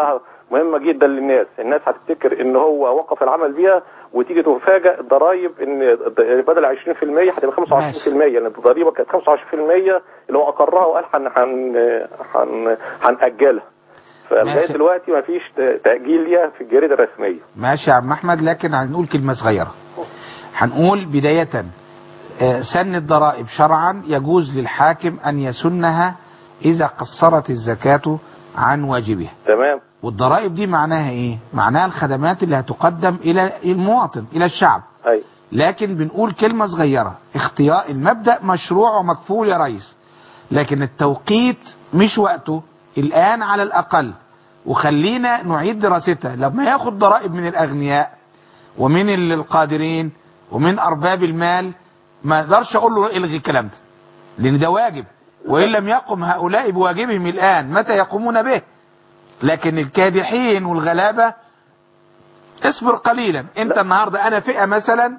مهمه جدا للناس الناس هتفتكر ان هو وقف العمل بيها وتيجي تفاجئ الضرايب ان بدل 20% هتبقى 25% لان الضريبه كانت 25% اللي هو اقرها وقال هن هن هن هنأجلها فلغايه ماشي. دلوقتي ما فيش تأجيل ليها في الجريده الرسميه ماشي يا عم احمد لكن هنقول كلمه صغيره هنقول بدايه آه، سن الضرائب شرعا يجوز للحاكم ان يسنها اذا قصرت الزكاه عن واجبها تمام والضرائب دي معناها ايه معناها الخدمات اللي هتقدم الى المواطن الى الشعب ايوه لكن بنقول كلمة صغيرة اختيار المبدأ مشروع ومكفول يا ريس لكن التوقيت مش وقته الآن على الأقل وخلينا نعيد دراستها لما ياخد ضرائب من الأغنياء ومن ال- القادرين ومن أرباب المال ما اقدرش أقول له الغي الكلام ده لأن ده واجب وإن لم يقم هؤلاء بواجبهم الآن متى يقومون به لكن الكادحين والغلابة اصبر قليلا انت النهاردة انا فئة مثلا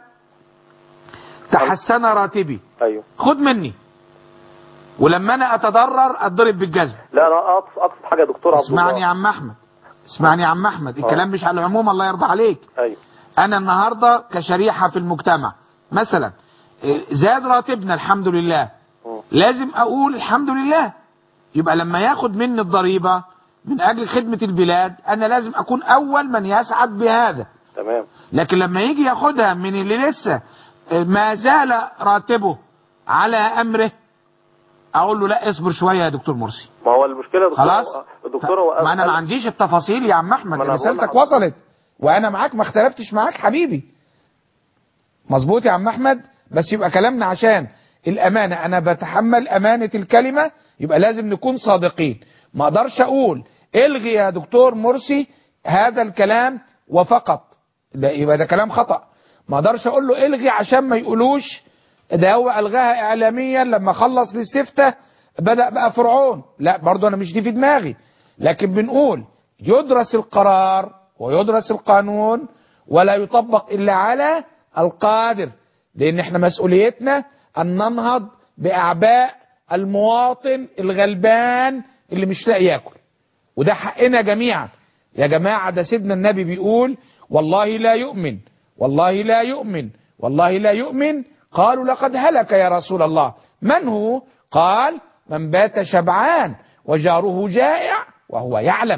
تحسن راتبي ايوه خد مني ولما انا اتضرر اتضرب بالجزم لا انا اقصد اقصد حاجه يا دكتور عبد اسمعني يا الله عم احمد اسمعني يا عم احمد الكلام مش على العموم الله يرضى عليك ايوه انا النهارده كشريحه في المجتمع مثلا إيه، زاد راتبنا الحمد لله مم. لازم اقول الحمد لله يبقى لما ياخد مني الضريبه من اجل خدمه البلاد انا لازم اكون اول من يسعد بهذا تمام لكن لما يجي ياخدها من اللي لسه ما زال راتبه على امره اقول له لا اصبر شويه يا دكتور مرسي ما هو المشكله يا دكتور خلاص هو- الدكتور هو ما انا قال- ما عنديش التفاصيل يا عم احمد ما أنا بقول رسالتك لحضرتك. وصلت وانا معاك ما اختلفتش معاك حبيبي مظبوط يا عم احمد بس يبقى كلامنا عشان الامانه انا بتحمل امانه الكلمه يبقى لازم نكون صادقين ما اقدرش اقول الغي يا دكتور مرسي هذا الكلام وفقط ده يبقى ده كلام خطا ما اقدرش اقول له الغي عشان ما يقولوش ده هو الغاها اعلاميا لما خلص للسفته بدا بقى فرعون لا برضه انا مش دي في دماغي لكن بنقول يدرس القرار ويدرس القانون ولا يطبق الا على القادر لان احنا مسؤوليتنا ان ننهض باعباء المواطن الغلبان اللي مش لاقي ياكل وده حقنا جميعا يا جماعة ده سيدنا النبي بيقول والله لا يؤمن والله لا يؤمن والله لا يؤمن قالوا لقد هلك يا رسول الله من هو قال من بات شبعان وجاره جائع وهو يعلم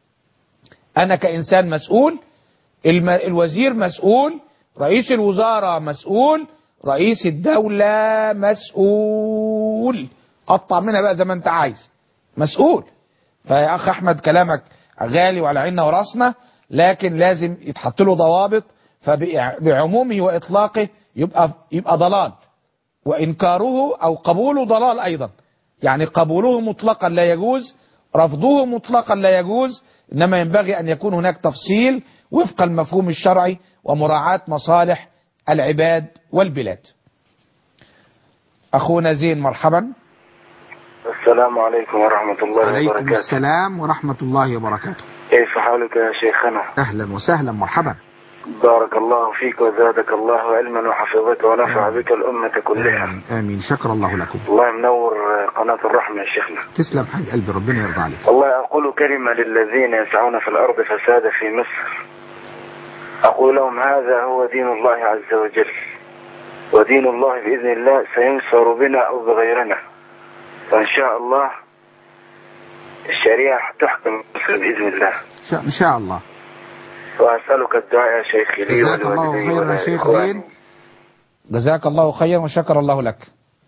أنا كإنسان مسؤول الم... الوزير مسؤول رئيس الوزارة مسؤول رئيس الدولة مسؤول قطع منها بقى زي ما انت عايز مسؤول فيا اخ احمد كلامك غالي وعلى عيننا وراسنا لكن لازم يتحط له ضوابط فبعمومه واطلاقه يبقى يبقى ضلال وانكاره او قبوله ضلال ايضا يعني قبوله مطلقا لا يجوز رفضه مطلقا لا يجوز انما ينبغي ان يكون هناك تفصيل وفق المفهوم الشرعي ومراعاة مصالح العباد والبلاد اخونا زين مرحبا السلام عليكم ورحمة الله عليكم وبركاته السلام ورحمة الله وبركاته كيف حالك يا شيخنا اهلا وسهلا مرحبا بارك الله فيك وزادك الله علما وحفظك ونفع آمين. بك الأمة كلها آمين, آمين شكر الله لكم الله منور قناة الرحمة يا شيخنا تسلم حاج قلبي ربنا يرضى عليك والله أقول كلمة للذين يسعون في الأرض فسادا في مصر أقول لهم هذا هو دين الله عز وجل ودين الله بإذن الله سينصر بنا أو بغيرنا وإن شاء الله الشريعة تحكم مصر بإذن الله إن شاء- ان شاء الله وأسألك الدعاء يا شيخي لي جزاك الله ولوالدي خيرا يا شيخ ولإخواني. زين جزاك الله خيرا وشكر الله لك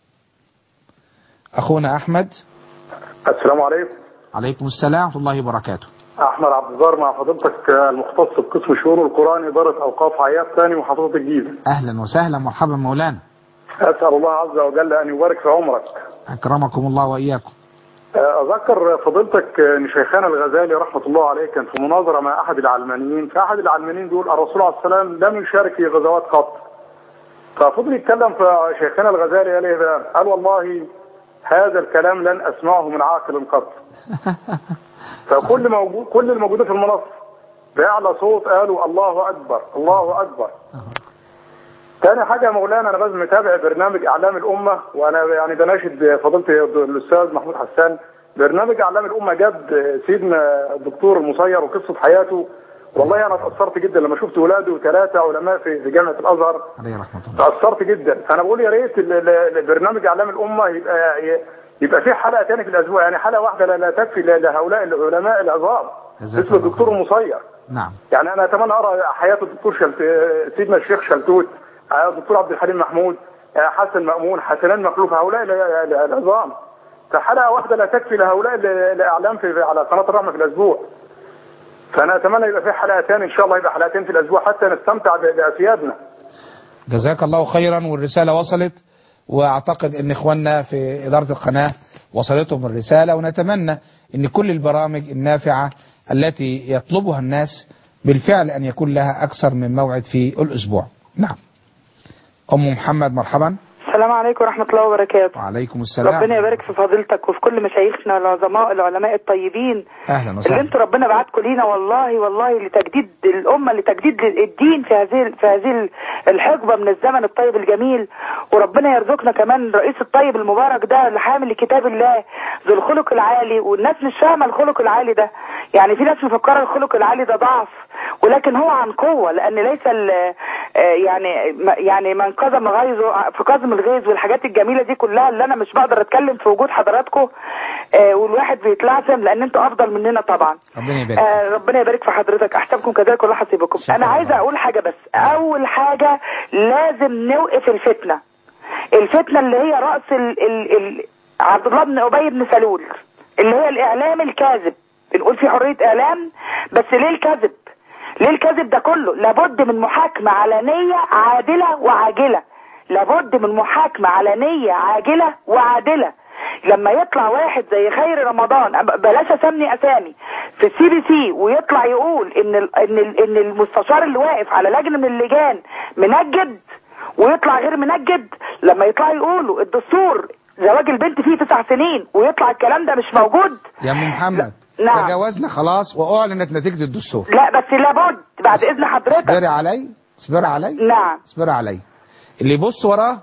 اخونا احمد السلام عليكم عليكم السلام ورحمة الله وبركاته احمد عبد الزار مع فضيلتك المختص بقسم شؤون القران اداره اوقاف عياد ثاني محافظه الجيزه اهلا وسهلا مرحبا مولانا اسال الله عز وجل ان يبارك في عمرك اكرمكم الله واياكم اذكر فضيلتك ان شيخنا الغزالي رحمه الله عليه كان في مناظره مع احد العلمانيين فاحد العلمانيين بيقول الرسول عليه السلام لم يشارك في غزوات قط ففضل يتكلم فشيخنا الغزالي قال ايه بقى؟ قال والله هذا الكلام لن اسمعه من عاقل قط فكل موجود كل الموجودين في المنصه بأعلى صوت قالوا الله أكبر الله أكبر تاني حاجة يا مولانا أنا بس متابع برنامج إعلام الأمة وأنا يعني بناشد فضيلة الأستاذ محمود حسان برنامج اعلام الامه جاب سيدنا الدكتور المصير وقصه حياته والله انا اتاثرت جدا لما شفت ولاده ثلاثه علماء في في جامعه الازهر عليه رحمه الله تاثرت جدا فانا بقول يا ريت ال- ال- ال- برنامج اعلام الامه يبقى يبقى في حلقه ثانيه في الاسبوع يعني حلقه واحده لا, لا تكفي ل- لهؤلاء العلماء العظام جزاك مثل الله الدكتور خير. المصير نعم يعني انا اتمنى ارى حياه الدكتور شلت... سيدنا الشيخ شلتوت آه، الدكتور عبد الحليم محمود آه، حسن مأمون حسنان مخلوف هؤلاء ال- ال- العظام فحلقه واحده لا تكفي لهؤلاء ال- الاعلام في على قناه الرحمه في الاسبوع فانا اتمنى يبقى في حلقه ثانيه ان شاء الله يبقى حلقتين في الاسبوع حتى نستمتع ب- باسيادنا جزاك الله خيرا والرسالة وصلت واعتقد ان اخواننا في ادارة القناة وصلتهم الرسالة ونتمنى ان كل البرامج النافعة التي يطلبها الناس بالفعل ان يكون لها اكثر من موعد في الاسبوع نعم ام محمد مرحبا السلام عليكم ورحمة الله وبركاته وعليكم السلام ربنا يبارك في فضيلتك وفي كل مشايخنا العظماء العلماء الطيبين اهلا اللي وسهلا انتوا ربنا بعتكم لينا والله والله لتجديد الامه لتجديد الدين في هذه في هذه الحقبه من الزمن الطيب الجميل وربنا يرزقنا كمان الرئيس الطيب المبارك ده اللي حامل لكتاب الله ذو الخلق العالي والناس مش فاهمه الخلق العالي ده يعني في ناس مفكره الخلق العالي ده ضعف ولكن هو عن قوه لان ليس ال- آه، يعني ما- يعني من كظم غيظه في كظم الغيظ والحاجات الجميله دي كلها اللي انا مش بقدر اتكلم في وجود حضراتكم آه، والواحد بيتلعثم لان انتوا افضل مننا طبعا ربنا يبارك آه ربنا يبارك في حضرتك احسبكم كذلك والله حسيبكم شكراً انا عايزه الله. اقول حاجه بس اول حاجه لازم نوقف الفتنه الفتنه اللي هي راس ال ال ال عبد الله بن ابي بن سلول اللي هي الاعلام الكاذب بنقول في حريه اعلام بس ليه الكذب ليه الكذب ده كله لابد من محاكمه علنيه عادله وعاجله لابد من محاكمه علنيه عاجله وعادله لما يطلع واحد زي خير رمضان أب- بلاش اسمي اسامي في السي بي سي ويطلع يقول ان ال ان ال ان المستشار اللي واقف على لجنه من اللجان منجد ويطلع غير منجد لما يطلعوا يقولوا الدستور زواج البنت فيه تسع سنين ويطلع الكلام ده مش موجود يا ام محمد نعم. تجاوزنا خلاص واعلنت نتيجة الدستور لا بس لابد بعد اذن حضرتك اصبري علي اصبري علي نعم اصبري علي اللي يبص وراه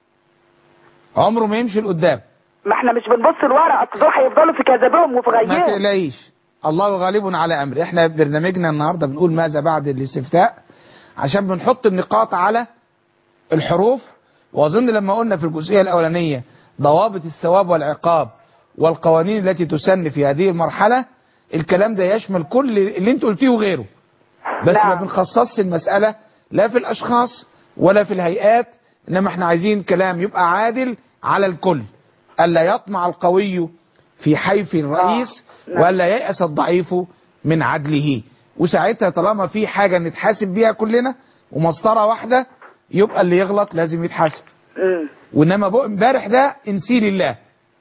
عمره ما يمشي لقدام ما احنا مش بنبص لورا اصل دول هيفضلوا في كذابهم وفي ما غيهم تقلقيش الله غالب على امر احنا برنامجنا النهارده بنقول ماذا بعد الاستفتاء عشان بنحط النقاط على الحروف واظن لما قلنا في الجزئيه الاولانيه ضوابط الثواب والعقاب والقوانين التي تسن في هذه المرحله الكلام ده يشمل كل اللي انت قلتيه وغيره بس نعم. ما بنخصصش المساله لا في الاشخاص ولا في الهيئات انما احنا عايزين كلام يبقى عادل على الكل الا يطمع القوي في حيف الرئيس نعم. ولا ييأس الضعيف من عدله وساعتها طالما في حاجة نتحاسب بيها كلنا ومسطرة واحدة يبقى اللي يغلط لازم يتحاسب مم. وانما بق- امبارح ده انسي لله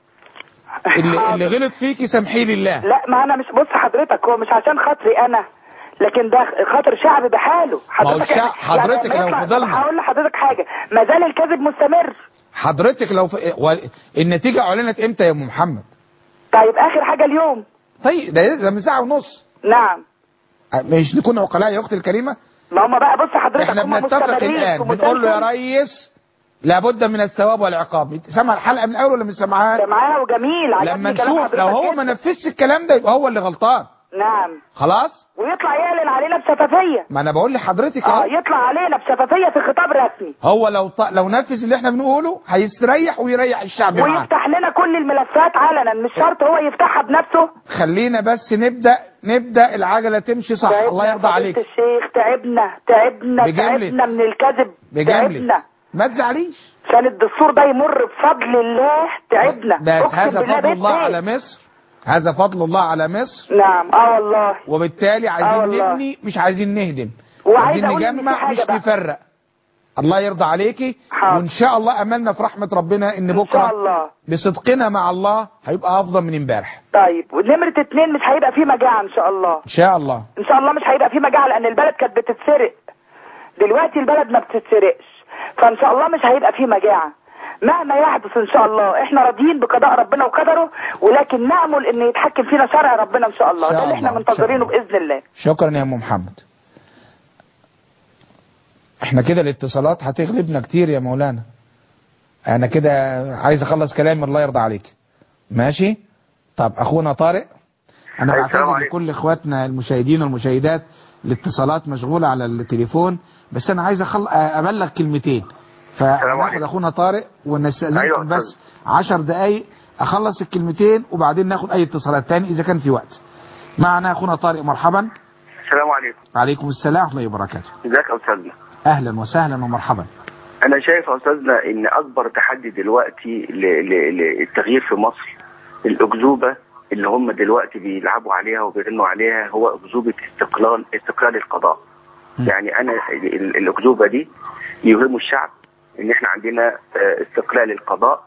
اللي, اللي غلط فيكي سامحيه لله لا ما انا مش بص حضرتك هو مش عشان خاطري انا لكن ده خاطر شعب بحاله ما هو الشعب- حضرتك لما لو يطلع- فضلنا- هقول لحضرتك حاجه ما زال الكذب مستمر حضرتك لو ف... و... النتيجة اعلنت امتى يا ام محمد طيب اخر حاجه اليوم طيب ده ده من ساعة ونص نعم مش نكون عقلاء يا اختي الكريمة ما هم بقى بص حضرتك احنا هم بنتفق مستمرين الان في بنقول له يا مسلسل ريس لابد من الثواب والعقاب سمع الحلقة من الاول ولا مش سامعها ده معاها وجميل عجبني لما كلام نشوف لو حضرتك هو جدا. ما نفذش الكلام ده يبقى هو اللي غلطان نعم خلاص ويطلع يعلن علينا بشفافيه ما انا بقول لحضرتك اه اهو يطلع علينا بشفافيه في خطاب رسمي هو لو ط... لو نفذ اللي احنا بنقوله هيستريح ويريح الشعب معاه ويفتح لنا كل الملفات علنا مش شرط هو يفتحها بنفسه خلينا بس نبدا نبدا العجله تمشي صح تعبنا الله يرضى فضيلة عليك الشيخ تعبنا تعبنا بجملة. تعبنا من الكذب بجملة تعبنا ما تزعليش عشان الدستور ده يمر بفضل الله تعبنا بس أقسم هذا بالله فضل بيت الله بيت. على مصر هذا فضل الله على مصر نعم اه والله وبالتالي آه عايزين والله. نبني مش عايزين نهدم وعايز عايزين أقول إن في نجمع حاجة مش بقى. نفرق الله يرضى عليكي حاضر. وان شاء الله املنا في رحمه ربنا ان ان شاء بكره الله بصدقنا مع الله هيبقى افضل من امبارح طيب ونمرة اتنين مش هيبقى فيه مجاعة ان شاء الله ان شاء الله ان شاء الله مش هيبقى فيه مجاعة لان البلد كانت بتتسرق دلوقتي البلد ما بتتسرقش فان شاء الله مش هيبقى فيه مجاعة مهما يحدث ان شاء الله احنا راضيين بقضاء ربنا وقدره ولكن نامل ان يتحكم فينا شرع ربنا ان شاء الله إن شاء ده اللي احنا الله، إن شاء منتظرينه الله. باذن الله شكرا يا ام محمد احنا كده الاتصالات هتغلبنا كتير يا مولانا انا كده عايز اخلص كلامي الله يرضى عليك ماشي طب اخونا طارق انا أيوة، السلام بعتذر عليكم. لكل اخواتنا المشاهدين والمشاهدات الاتصالات مشغولة على التليفون بس انا عايز أخل... ابلغ كلمتين فهناخد عليكم. اخونا طارق ونستأذنكم أيوة، بس عشر دقايق اخلص الكلمتين وبعدين ناخد اي اتصالات تاني اذا كان في وقت معنا اخونا طارق مرحبا السلام عليكم عليكم السلام ورحمة الله وبركاته ازيك يا استاذنا اهلا وسهلا ومرحبا انا شايف يا استاذنا ان اكبر تحدي دلوقتي ل- ل- للتغيير في مصر الاكذوبه اللي هم دلوقتي بيلعبوا عليها وبيرنوا عليها هو اكذوبه استقلال استقلال القضاء م. يعني انا ال- الاكذوبه دي يوهموا الشعب ان احنا عندنا آه، استقلال القضاء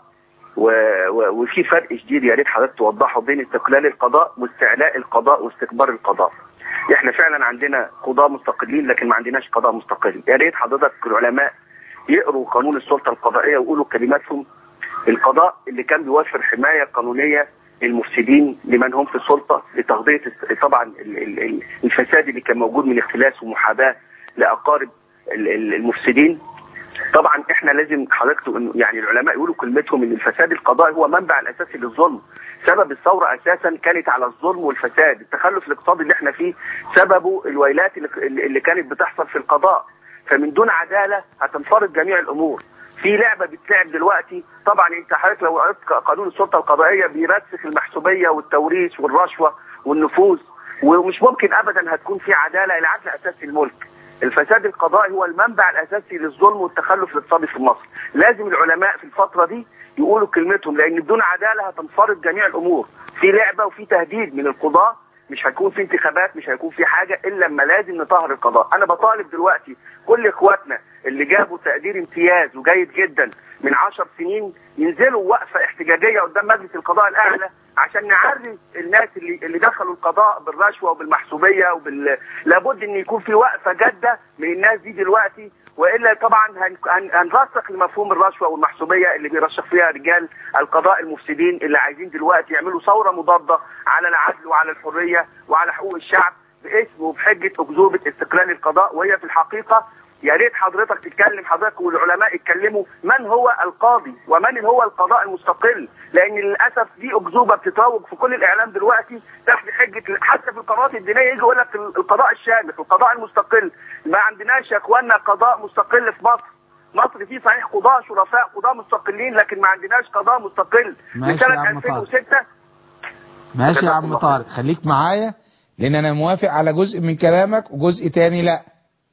و- و- وفي فرق شديد يا ريت حضرتك توضحه بين استقلال القضاء واستعلاء القضاء واستكبار القضاء احنا فعلا عندنا قضاة مستقلين لكن ما عندناش قضاء مستقل يا ريت حضرتك العلماء يقروا قانون السلطة القضائية ويقولوا كلماتهم القضاء اللي كان بيوفر حماية قانونية للمفسدين لمن هم في السلطة لتغطية الس- طبعا ال- ال- ال- الفساد اللي كان موجود من اختلاس ومحاباة لأقارب ال- ال- المفسدين طبعا احنا لازم حضرتك تقول- يعني العلماء يقولوا كلمتهم ان الفساد القضائي هو منبع الاساسي للظلم سبب الثوره اساسا كانت على الظلم والفساد التخلف الاقتصادي اللي احنا فيه سببه الويلات اللي اللي كانت بتحصل في القضاء فمن دون عداله هتنفرد جميع الامور في لعبه بتلعب دلوقتي طبعا انت حضرتك لو قريت قانون السلطه القضائيه بيرسخ المحسوبيه والتوريث والرشوه والنفوذ ومش ممكن ابدا هتكون في عداله العدل اساسي الملك الفساد القضائي هو المنبع الاساسي للظلم والتخلف الاقتصادي في مصر لازم العلماء في الفتره دي يقولوا كلمتهم لان بدون عداله هتنفرد جميع الامور في لعبه وفي تهديد من القضاه مش هيكون في انتخابات مش هيكون في حاجه الا لما لازم نطهر القضاء انا بطالب دلوقتي كل اخواتنا اللي جابوا تقدير امتياز وجيد جدا من عشر سنين ينزلوا وقفه احتجاجيه قدام مجلس القضاء الاعلى عشان نعري الناس اللي اللي دخلوا القضاء بالرشوه وبالمحسوبيه وبال لابد ان يكون في وقفه جاده من الناس دي دلوقتي والا طبعا هن... هن... هنرسخ لمفهوم الرشوه والمحسوبيه اللي بيرشح فيها رجال القضاء المفسدين اللي عايزين دلوقتي يعملوا ثوره مضاده على العدل وعلى الحريه وعلى حقوق الشعب باسم وبحجه اكذوبه استقلال القضاء وهي في الحقيقه يا ريت حضرتك تتكلم حضرتك والعلماء يتكلموا من هو القاضي ومن هو القضاء المستقل لان للاسف دي اكذوبه بتتروج في كل الاعلام دلوقتي تحت حجه حتى في القنوات الدينيه يجي يقول لك القضاء الشامل القضاء المستقل ما عندناش يا اخوانا قضاء مستقل في مصر مصر فيه صحيح قضاة شرفاء قضاة مستقلين لكن ما عندناش قضاء مستقل من ماشي يا سنة عم طارق. 2006 ماشي يا جزاكم عم الله طارق خليك معايا لان انا موافق على جزء من كلامك وجزء تاني لا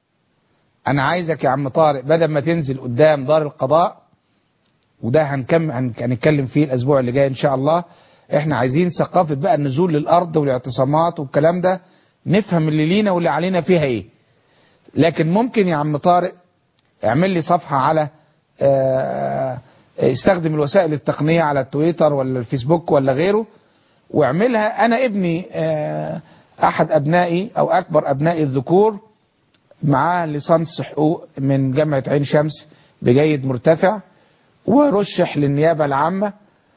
انا عايزك يا عم طارق بدل ما تنزل قدام دار القضاء وده هنكمل هن- هنتكلم فيه الاسبوع اللي جاي ان شاء الله احنا عايزين ثقافة بقى النزول للارض والاعتصامات والكلام ده نفهم اللي لينا واللي علينا فيها ايه لكن ممكن يا عم طارق اعمل لي صفحة على آه، استخدم الوسائل التقنية على التويتر ولا الفيسبوك ولا غيره واعملها انا ابني آه، احد ابنائي او اكبر ابنائي الذكور معاه ليسانس حقوق من جامعة عين شمس بجيد مرتفع ورشح للنيابة العامة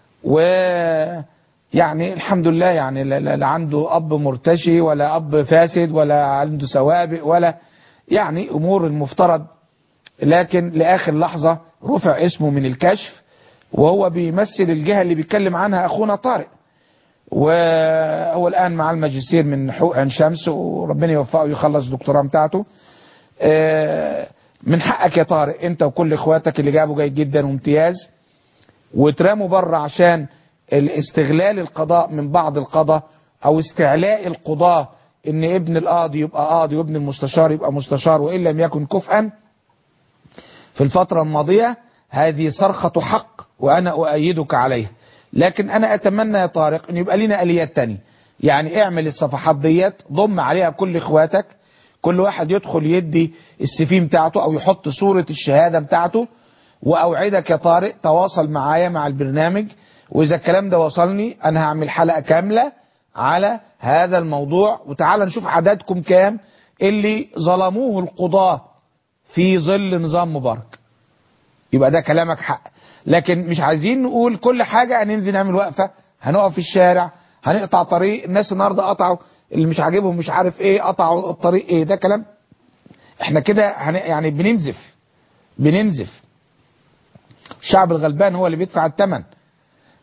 ويعني الحمد لله يعني لا, لا, لا عنده اب مرتشي ولا اب فاسد ولا عنده سوابق ولا يعني امور المفترض لكن لاخر لحظة رفع اسمه من الكشف وهو بيمثل الجهة اللي بيتكلم عنها اخونا طارق وهو الان مع الماجستير من حقوق عين شمس وربنا يوفقه يخلص الدكتوراه بتاعته آه، من حقك يا طارق انت وكل اخواتك اللي جابوا جيد جدا وامتياز واترموا بره عشان الاستغلال القضاء من بعض القضاء او استعلاء القضاة ان ابن القاضي يبقى قاضي وابن المستشار يبقى مستشار وان لم يكن كفءا في الفترة الماضية هذه صرخة حق وانا اؤيدك عليها لكن انا اتمنى يا طارق ان يبقى لنا اليات تانية يعني اعمل الصفحات ديت ضم عليها كل اخواتك كل واحد يدخل يدي السي بتاعته او يحط صورة الشهادة بتاعته واوعدك يا طارق تواصل معايا مع البرنامج واذا الكلام ده وصلني انا هعمل حلقة كاملة على هذا الموضوع وتعال نشوف عددكم كام اللي ظلموه القضاة في ظل نظام مبارك يبقى ده كلامك حق لكن مش عايزين نقول كل حاجة هننزل نعمل وقفة هنقف في الشارع هنقطع طريق الناس النهاردة قطعوا اللي مش عاجبهم مش عارف ايه قطعوا الطريق ايه ده كلام احنا كده هن- يعني بننزف بننزف الشعب الغلبان هو اللي بيدفع الثمن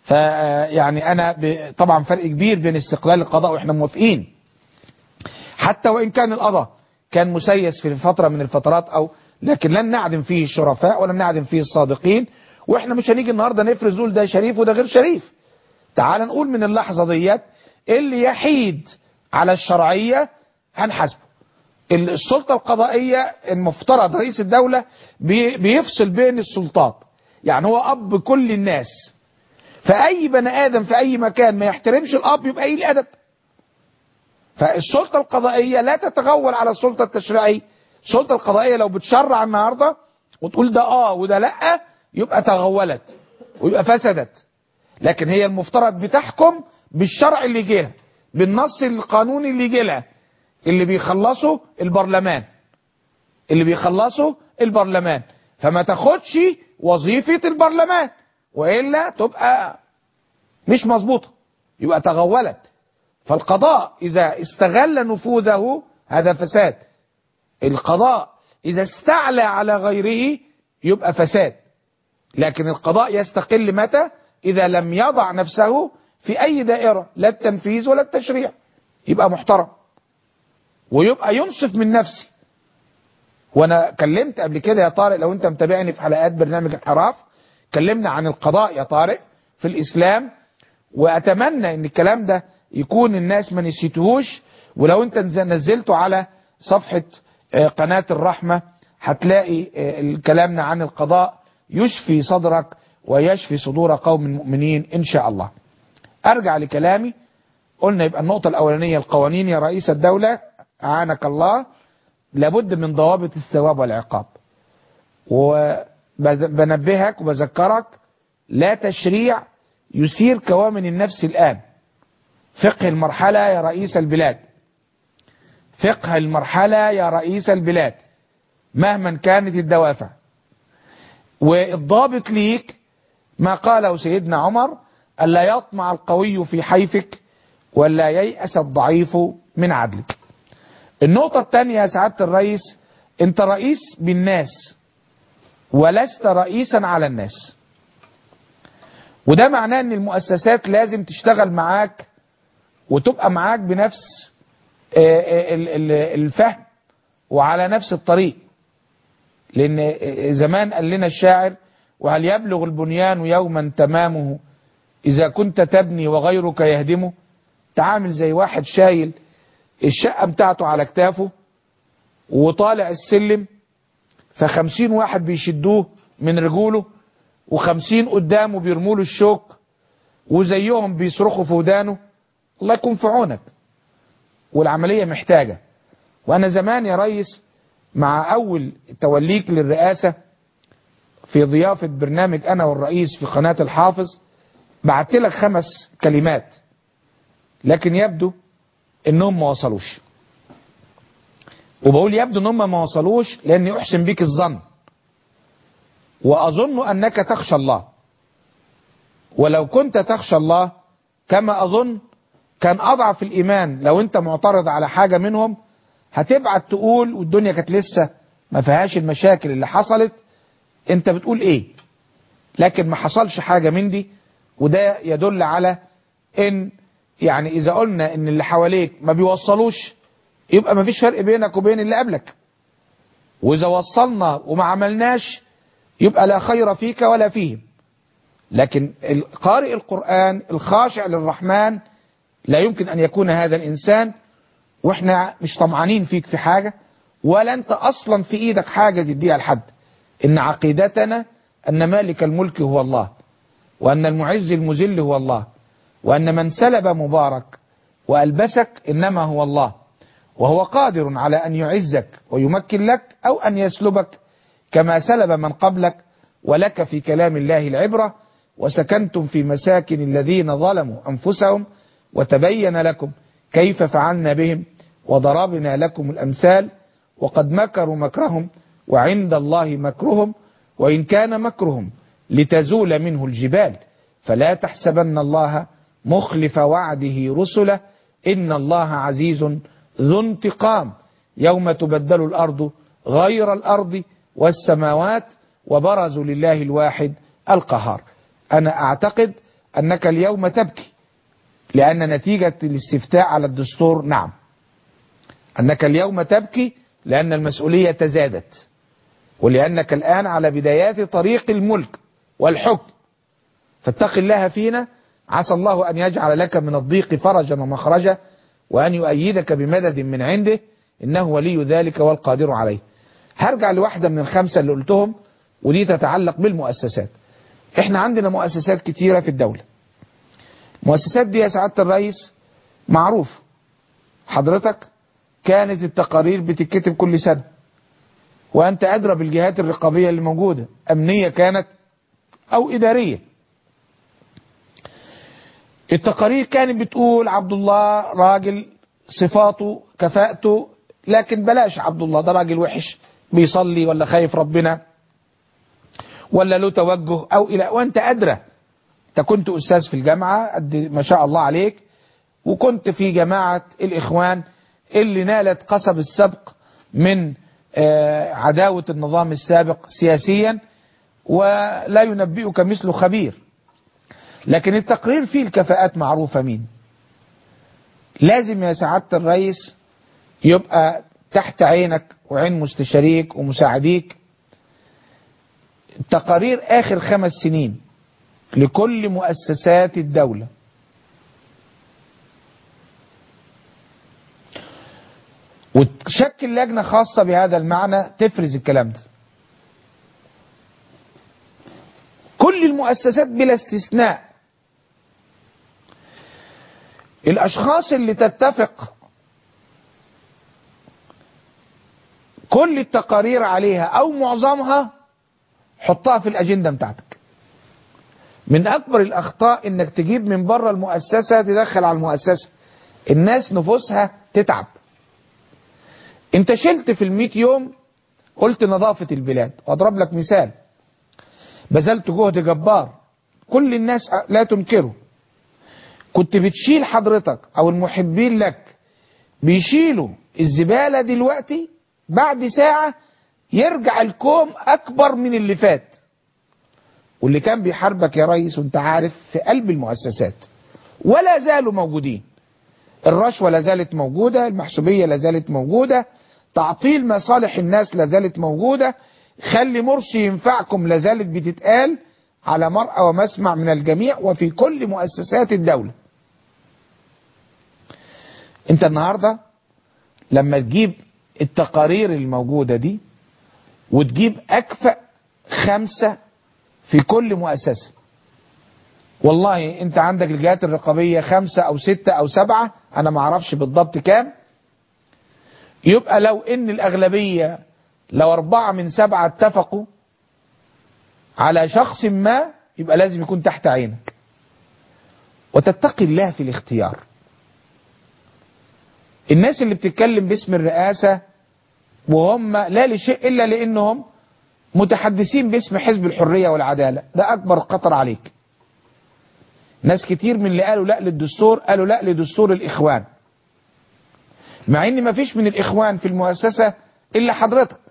فيعني انا ب... طبعا فرق كبير بين استقلال القضاء واحنا موافقين حتى وان كان القضاء كان مسيس في فترة من الفترات او لكن لن نعدم فيه الشرفاء ولن نعدم فيه الصادقين واحنا مش هنيجي النهاردة نفرز نقول ده شريف وده غير شريف تعال نقول من اللحظة ديت اللي يحيد على الشرعية هنحاسبه السلطة القضائية المفترض رئيس الدولة بي- بيفصل بين السلطات يعني هو أب كل الناس فأي بني آدم في أي مكان ما يحترمش الأب يبقى إيه الأدب فالسلطة القضائية لا تتغول على السلطة التشريعية السلطة القضائية لو بتشرع النهاردة وتقول ده آه وده لأ يبقى تغولت ويبقى فسدت لكن هي المفترض بتحكم بالشرع اللي جيلها بالنص القانوني اللي جيلها اللي بيخلصه البرلمان اللي بيخلصه البرلمان فما تاخدش وظيفة البرلمان وإلا تبقى مش مظبوطة يبقى تغولت فالقضاء إذا استغل نفوذه هذا فساد القضاء إذا استعلى على غيره يبقى فساد لكن القضاء يستقل متى إذا لم يضع نفسه في أي دائرة لا التنفيذ ولا التشريع يبقى محترم ويبقى ينصف من نفسه وانا كلمت قبل كده يا طارق لو انت متابعني في حلقات برنامج انحراف كلمنا عن القضاء يا طارق في الاسلام واتمنى ان الكلام ده يكون الناس ما نسيتهوش ولو انت نز- نزلته على صفحة آه، قناة الرحمة هتلاقي آه، كلامنا عن القضاء يشفي صدرك ويشفي صدور قوم المؤمنين ان شاء الله ارجع لكلامي قلنا يبقى النقطة الاولانية القوانين يا رئيس الدولة اعانك الله لابد من ضوابط الثواب والعقاب وبنبهك وبذكرك لا تشريع يثير كوامن النفس الآن فقه المرحلة يا رئيس البلاد فقه المرحلة يا رئيس البلاد مهما كانت الدوافع والضابط ليك ما قاله سيدنا عمر ألا يطمع القوي في حيفك ولا ييأس الضعيف من عدلك النقطة الثانية يا سعادة الرئيس انت رئيس بالناس ولست رئيسا على الناس وده معناه ان المؤسسات لازم تشتغل معاك وتبقى معاك بنفس آه، آه، ال- ال- الفهم وعلى نفس الطريق لان آه، زمان قال لنا الشاعر وهل يبلغ البنيان يوما تمامه اذا كنت تبني وغيرك يهدمه تعامل زي واحد شايل الشقة بتاعته على كتافه وطالع السلم فخمسين واحد بيشدوه من رجوله وخمسين قدامه بيرموله الشوك وزيهم بيصرخوا في ودانه الله يكون في عونك والعملية محتاجة وانا زمان يا ريس مع اول توليك للرئاسة في ضيافة برنامج انا والرئيس في قناة الحافظ بعت لك خمس كلمات لكن يبدو انهم ما وصلوش وبقول يبدو انهم ما وصلوش لاني احسن بك الظن واظن انك تخشى الله ولو كنت تخشى الله كما اظن كان اضعف الايمان لو انت معترض على حاجة منهم هتبعت تقول والدنيا كانت لسه ما فيهاش المشاكل اللي حصلت انت بتقول ايه لكن ما حصلش حاجة من دي وده يدل على ان يعني اذا قلنا ان اللي حواليك ما بيوصلوش يبقى ما فيش فرق بينك وبين اللي قبلك واذا وصلنا وما عملناش يبقى لا خير فيك ولا فيهم لكن قارئ القرآن الخاشع للرحمن لا يمكن ان يكون هذا الانسان واحنا مش طمعانين فيك في حاجة ولا انت اصلا في ايدك حاجة تديها لحد ان عقيدتنا ان مالك الملك هو الله وان المعز المذل هو الله وأن من سلب مبارك وألبسك إنما هو الله وهو قادر على أن يعزك ويمكن لك أو أن يسلبك كما سلب من قبلك ولك في كلام الله العبرة وسكنتم في مساكن الذين ظلموا أنفسهم وتبين لكم كيف فعلنا بهم وضربنا لكم الأمثال وقد مكروا مكرهم وعند الله مكرهم وإن كان مكرهم لتزول منه الجبال فلا تحسبن الله مخلف وعده رسله إن الله عزيز ذو انتقام يوم تبدل الأرض غير الأرض والسماوات وبرزوا لله الواحد القهار أنا أعتقد أنك اليوم تبكي لأن نتيجة الاستفتاء على الدستور نعم أنك اليوم تبكي لأن المسؤولية تزادت ولأنك الآن على بدايات طريق الملك والحكم فاتق الله فينا عسى الله أن يجعل لك من الضيق فرجا ومخرجا وأن يؤيدك بمدد من عنده إنه ولي ذلك والقادر عليه هرجع لواحدة من الخمسة اللي قلتهم ودي تتعلق بالمؤسسات احنا عندنا مؤسسات كتيرة في الدولة المؤسسات دي يا سعادة الرئيس معروف حضرتك كانت التقارير بتتكتب كل سنة وأنت أدرى بالجهات الرقابية اللي موجودة أمنية كانت أو إدارية التقارير كانت بتقول عبد الله راجل صفاته كفاءته لكن بلاش عبد الله ده راجل وحش بيصلي ولا خايف ربنا ولا له توجه او الى وانت ادرى انت كنت استاذ في الجامعه قد ما شاء الله عليك وكنت في جماعه الاخوان اللي نالت قصب السبق من آه، عداوه النظام السابق سياسيا ولا ينبئك مثل خبير لكن التقرير فيه الكفاءات معروفه مين لازم يا سعاده الرئيس يبقى تحت عينك وعين مستشاريك ومساعديك تقارير آخر خمس سنين لكل مؤسسات الدولة وتشكل لجنة خاصة بهذا المعنى تفرز الكلام ده كل المؤسسات بلا استثناء الأشخاص اللي تتفق كل التقارير عليها أو معظمها حطها في الأجندة بتاعتك من أكبر الأخطاء إنك تجيب من بره المؤسسة تدخل على المؤسسة الناس نفوسها تتعب انت شلت في المئة يوم قلت نظافة البلاد واضرب لك مثال بذلت جهد جبار كل الناس لا تنكره كنت بتشيل حضرتك او المحبين لك بيشيلوا الزبالة دلوقتي بعد ساعة يرجع الكوم اكبر من اللي فات واللي كان بيحاربك يا ريس وانت عارف في قلب المؤسسات ولا زالوا موجودين الرشوة لا زالت موجودة المحسوبية لا زالت موجودة تعطيل مصالح الناس لا زالت موجودة خلي مرسي ينفعكم لا زالت بتتقال على مرأى ومسمع من الجميع وفي كل مؤسسات الدولة انت النهاردة لما تجيب التقارير الموجودة دي وتجيب أكفأ خمسة في كل مؤسسة والله انت عندك الجهات الرقابية خمسة او ستة او سبعة انا ما اعرفش بالضبط كام يبقى لو ان الاغلبية لو اربعة من سبعة اتفقوا على شخص ما يبقى لازم يكون تحت عينك وتتقي الله في الاختيار الناس اللي بتتكلم باسم الرئاسة وهم لا لشيء الا لانهم متحدثين باسم حزب الحرية والعدالة ده اكبر خطر عليك ناس كتير من اللي قالوا لا للدستور قالوا لا لدستور الإخوان مع ان ما فيش من الإخوان في المؤسسة إلا حضرتك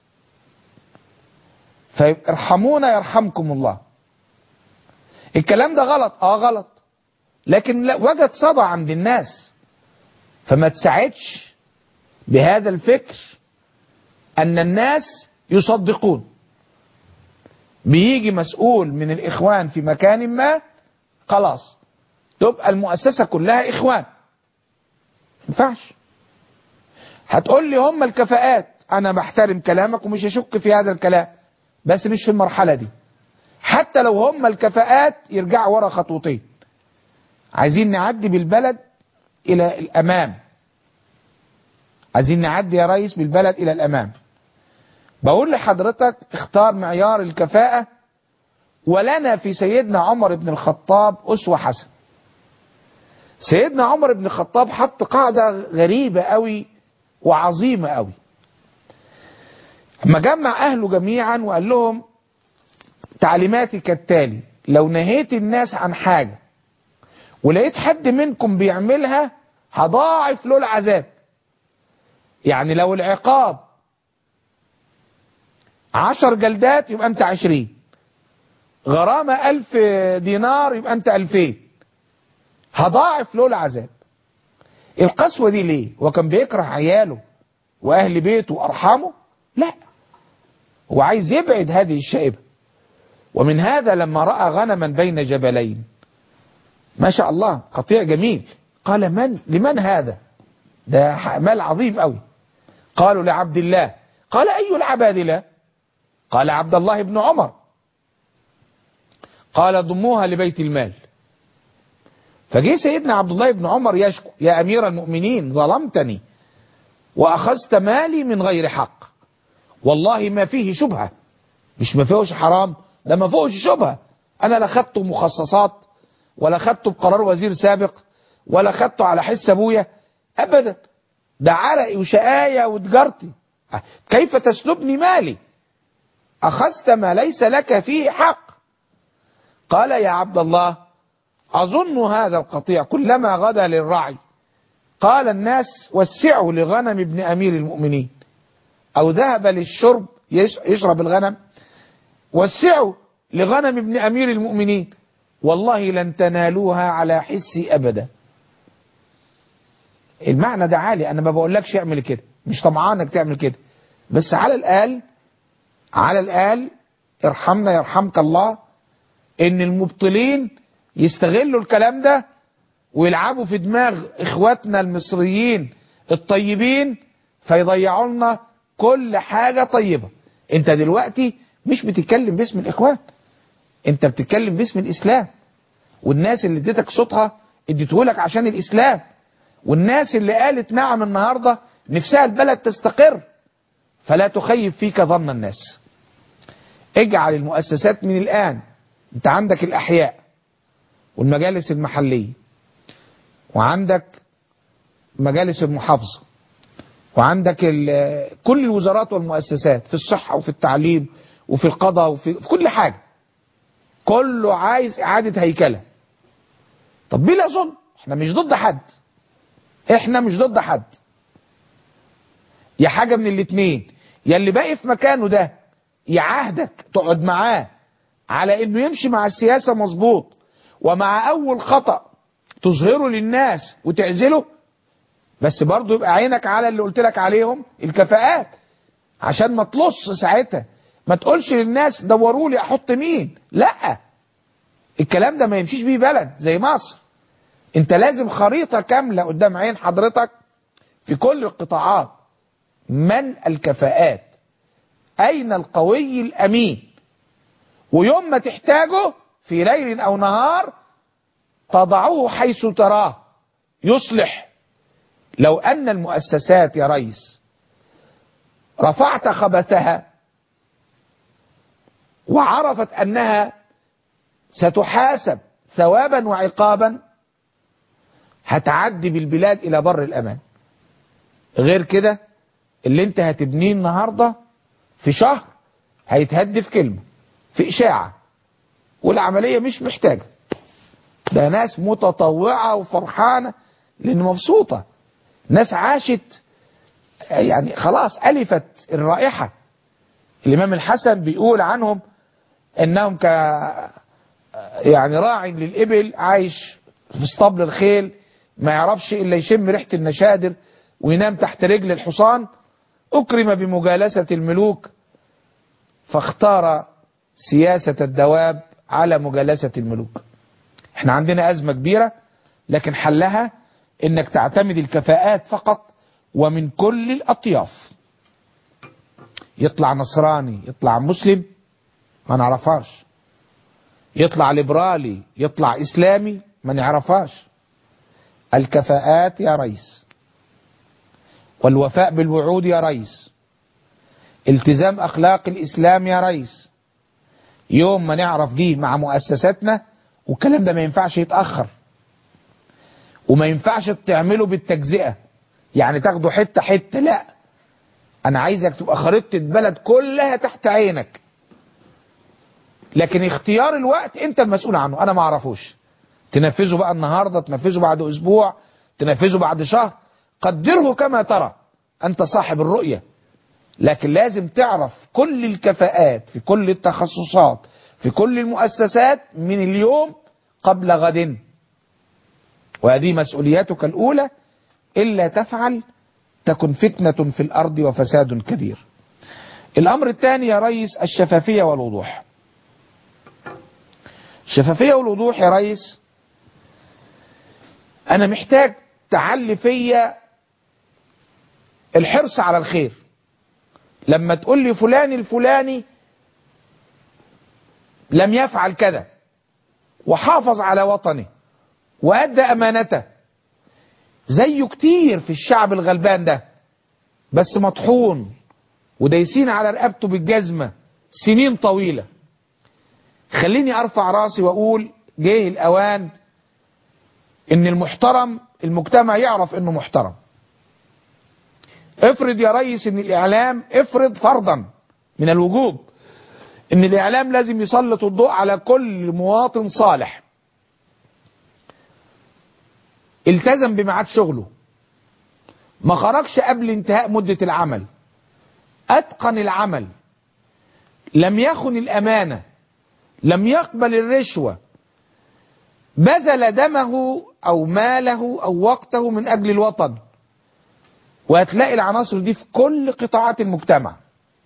فارحمونا يرحمكم الله الكلام ده غلط اه غلط لكن لا وجد صدى عند الناس فما تساعدش بهذا الفكر ان الناس يصدقون بيجي مسؤول من الاخوان في مكان ما خلاص تبقى المؤسسة كلها إخوان ينفعش هتقول لي هم الكفاءات أنا بحترم كلامك ومش هشك في هذا الكلام بس مش في المرحلة دي حتى لو هم الكفاءات يرجعوا ورا خطوتين عايزين نعدي بالبلد إلى الأمام عايزين نعدي يا ريس بالبلد إلى الأمام بقول لحضرتك اختار معيار الكفاءة ولنا في سيدنا عمر بن الخطاب أسوة حسن سيدنا عمر بن الخطاب حط قاعدة غريبة قوي وعظيمة قوي اما جمع أهله جميعا وقال لهم تعليماتي كالتالي لو نهيت الناس عن حاجة ولقيت حد منكم بيعملها هضاعف له العذاب يعني لو العقاب عشر جلدات يبقى انت عشرين غرامة ألف دينار يبقى أنت ألفين هضاعف له العذاب القسوة دي ليه هو كان بيكره عياله وأهل بيته وأرحامه لا هو عايز يبعد هذه الشائبة ومن هذا لما رأى غنما بين جبلين ما شاء الله قطيع جميل قال من لمن هذا ده مال عظيم قوي قالوا لعبد الله قال أي العباد لا قال عبد الله بن عمر قال ضموها لبيت المال فجه سيدنا عبد الله بن عمر يشكو يا أمير المؤمنين ظلمتني وأخذت مالي من غير حق والله ما فيه شبهة مش ما فيهوش حرام ده ما فيهوش شبهة أنا لا خدته مخصصات ولا خدته بقرار وزير سابق ولا خدته على حس أبويا أبدا ده عرقي وشقايا وتجارتي كيف تسلبني مالي أخذت ما ليس لك فيه حق قال يا عبد الله أظن هذا القطيع كلما غدا للرعي قال الناس وسعوا لغنم ابن أمير المؤمنين أو ذهب للشرب يشرب الغنم وسعوا لغنم ابن أمير المؤمنين والله لن تنالوها على حسي أبدا المعنى ده عالي أنا ما بقولكش اعمل كده مش طمعانك تعمل كده بس على الآل على الآل ارحمنا يرحمك الله ان المبطلين يستغلوا الكلام ده ويلعبوا في دماغ اخواتنا المصريين الطيبين فيضيعوا لنا كل حاجة طيبة انت دلوقتي مش بتتكلم باسم الاخوان انت بتتكلم باسم الاسلام والناس اللي اديتك صوتها اديتهولك عشان الاسلام والناس اللي قالت نعم النهاردة نفسها البلد تستقر فلا تخيب فيك ظن الناس اجعل المؤسسات من الآن انت عندك الأحياء والمجالس المحلية وعندك مجالس المحافظة وعندك كل الوزارات والمؤسسات في الصحة وفي التعليم وفي القضاء وفي في كل حاجة كله عايز إعادة هيكلة طب بلا ظلم احنا مش ضد حد احنا مش ضد حد يا حاجة من الاتنين يا اللي باقي في مكانه ده يعاهدك تقعد معاه على انه يمشي مع السياسة مظبوط ومع اول خطأ تظهره للناس وتعزله بس برضه يبقى عينك على اللي قلت لك عليهم الكفاءات عشان ما تلص ساعتها ما تقولش للناس دوروا لي احط مين لا الكلام ده ما يمشيش بيه بلد زي مصر انت لازم خريطة كاملة قدام عين حضرتك في كل القطاعات من الكفاءات اين القوي الامين ويوم ما تحتاجه في ليل او نهار تضعوه حيث تراه يصلح لو ان المؤسسات يا ريس رفعت خبثها وعرفت انها ستحاسب ثوابا وعقابا هتعدي بالبلاد الى بر الامان غير كده اللي انت هتبنيه النهارده في شهر هيتهد في كلمه في اشاعه والعمليه مش محتاجه ده ناس متطوعه وفرحانه لان مبسوطه ناس عاشت يعني خلاص الفت الرائحه الامام الحسن بيقول عنهم انهم ك يعني راع للابل عايش في اسطبل الخيل ما يعرفش الا يشم ريحه النشادر وينام تحت رجل الحصان اكرم بمجالسه الملوك فاختار سياسه الدواب على مجالسه الملوك احنا عندنا ازمه كبيره لكن حلها انك تعتمد الكفاءات فقط ومن كل الاطياف يطلع نصراني يطلع مسلم ما نعرفهاش يطلع ليبرالي يطلع اسلامي ما نعرفهاش الكفاءات يا ريس والوفاء بالوعود يا ريس التزام اخلاق الاسلام يا ريس يوم ما نعرف دي مع مؤسساتنا والكلام ده ما ينفعش يتاخر وما ينفعش تعمله بالتجزئه يعني تاخده حته حته لا انا عايزك تبقى خريطه البلد كلها تحت عينك لكن اختيار الوقت انت المسؤول عنه انا ما اعرفوش تنفذه بقى النهارده تنفذه بعد اسبوع تنفذه بعد شهر قدره كما ترى انت صاحب الرؤيه لكن لازم تعرف كل الكفاءات في كل التخصصات في كل المؤسسات من اليوم قبل غد وهذه مسؤوليتك الأولى إلا تفعل تكن فتنة في الأرض وفساد كبير الأمر الثاني يا ريس الشفافية والوضوح الشفافية والوضوح يا ريس أنا محتاج تعلي فيا الحرص على الخير لما تقول لي فلان الفلاني لم يفعل كذا وحافظ على وطنه وأدى أمانته زيه كتير في الشعب الغلبان ده بس مطحون ودايسين على رقبته بالجزمة سنين طويلة خليني أرفع راسي وأقول جه الأوان إن المحترم المجتمع يعرف إنه محترم افرض يا ريس إن الإعلام افرض فرضا من الوجوب إن الإعلام لازم يسلط الضوء على كل مواطن صالح التزم بميعاد شغله ما خرجش قبل انتهاء مدة العمل أتقن العمل لم يخن الأمانة لم يقبل الرشوة بذل دمه أو ماله أو وقته من أجل الوطن وهتلاقي العناصر دي في كل قطاعات المجتمع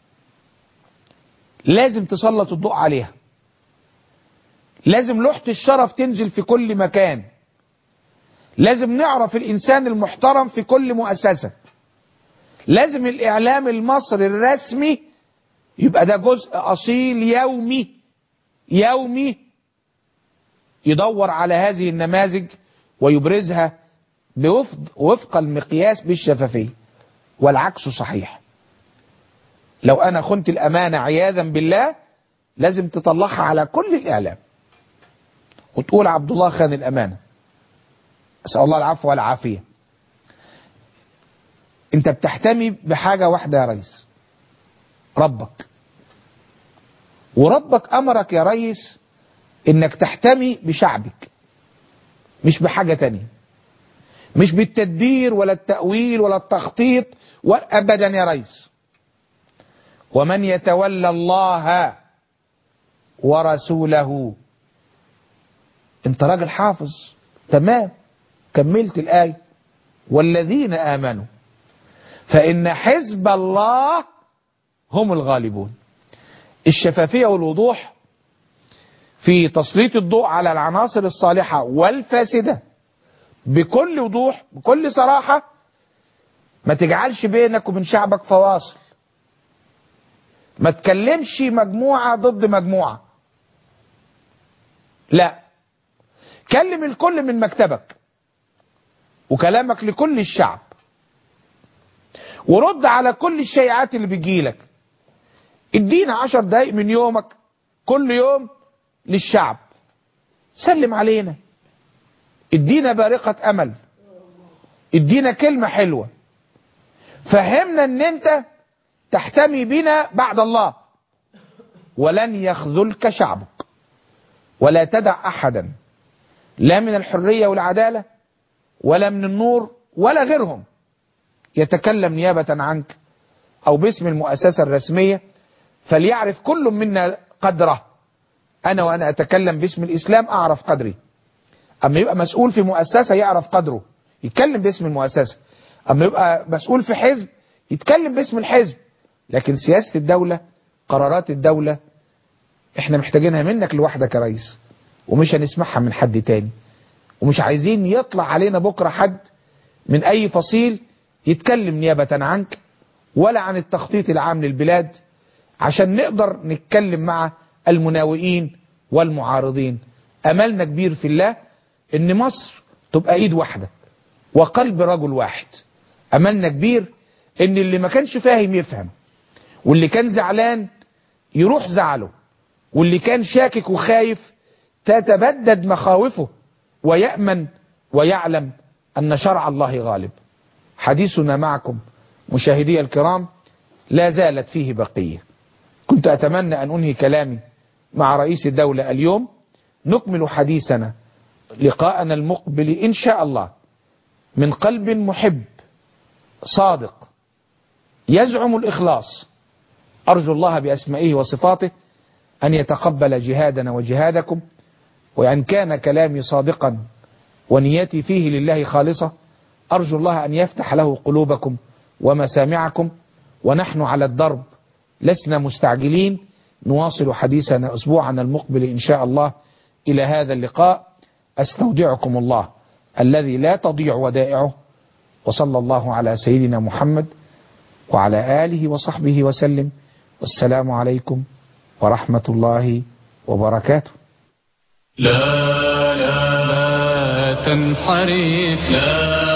لازم تسلط الضوء عليها لازم لوحة الشرف تنزل في كل مكان لازم نعرف الإنسان المحترم في كل مؤسسة لازم الإعلام المصري الرسمي يبقى ده جزء أصيل يومي يومي يدور على هذه النماذج ويبرزها بوفق وفق المقياس بالشفافية والعكس صحيح لو أنا خنت الأمانة عياذا بالله لازم تطلعها على كل الإعلام وتقول عبد الله خان الأمانة أسأل الله العفو والعافية أنت بتحتمي بحاجة واحدة يا ريس ربك وربك أمرك يا ريس إنك تحتمي بشعبك مش بحاجة تانية مش بالتدبير ولا التأويل ولا التخطيط أبدا يا ريس ومن يتولى الله ورسوله انت راجل حافظ تمام كملت الآية والذين آمنوا فإن حزب الله هم الغالبون الشفافية والوضوح في تسليط الضوء على العناصر الصالحة والفاسدة بكل وضوح بكل صراحة ما تجعلش بينك وبين شعبك فواصل ما تكلمش مجموعة ضد مجموعة لا كلم الكل من مكتبك وكلامك لكل الشعب ورد على كل الشيعات اللي بتجيلك ادينا عشر دقايق من يومك كل يوم للشعب سلم علينا ادينا بارقة امل ادينا كلمة حلوة فهمنا ان انت تحتمي بنا بعد الله ولن يخذلك شعبك ولا تدع احدا لا من الحرية والعدالة ولا من النور ولا غيرهم يتكلم نيابة عنك او باسم المؤسسة الرسمية فليعرف كل منا قدره انا وانا اتكلم باسم الاسلام اعرف قدري اما يبقى مسؤول في مؤسسة يعرف قدره يتكلم باسم المؤسسة اما يبقى مسؤول في حزب يتكلم باسم الحزب لكن سياسة الدولة قرارات الدولة احنا محتاجينها منك لوحدك يا ريس ومش هنسمعها من حد تاني ومش عايزين يطلع علينا بكرة حد من اي فصيل يتكلم نيابة عنك ولا عن التخطيط العام للبلاد عشان نقدر نتكلم مع المناوئين والمعارضين املنا كبير في الله ان مصر تبقى ايد واحدة وقلب رجل واحد املنا كبير ان اللي ما كانش فاهم يفهم واللي كان زعلان يروح زعله واللي كان شاكك وخايف تتبدد مخاوفه ويأمن ويعلم أن شرع الله غالب حديثنا معكم مشاهدي الكرام لا زالت فيه بقية كنت أتمنى أن أنهي كلامي مع رئيس الدولة اليوم نكمل حديثنا لقاءنا المقبل إن شاء الله من قلب محب صادق يزعم الإخلاص أرجو الله بأسمائه وصفاته أن يتقبل جهادنا وجهادكم وأن كان كلامي صادقا ونيتي فيه لله خالصة أرجو الله أن يفتح له قلوبكم ومسامعكم ونحن على الضرب لسنا مستعجلين نواصل حديثنا أسبوعنا المقبل إن شاء الله إلى هذا اللقاء أستودعكم الله الذي لا تضيع ودائعه وصلى الله على سيدنا محمد وعلى آله وصحبه وسلم والسلام عليكم ورحمة الله وبركاته لا لا لا تنحرف لا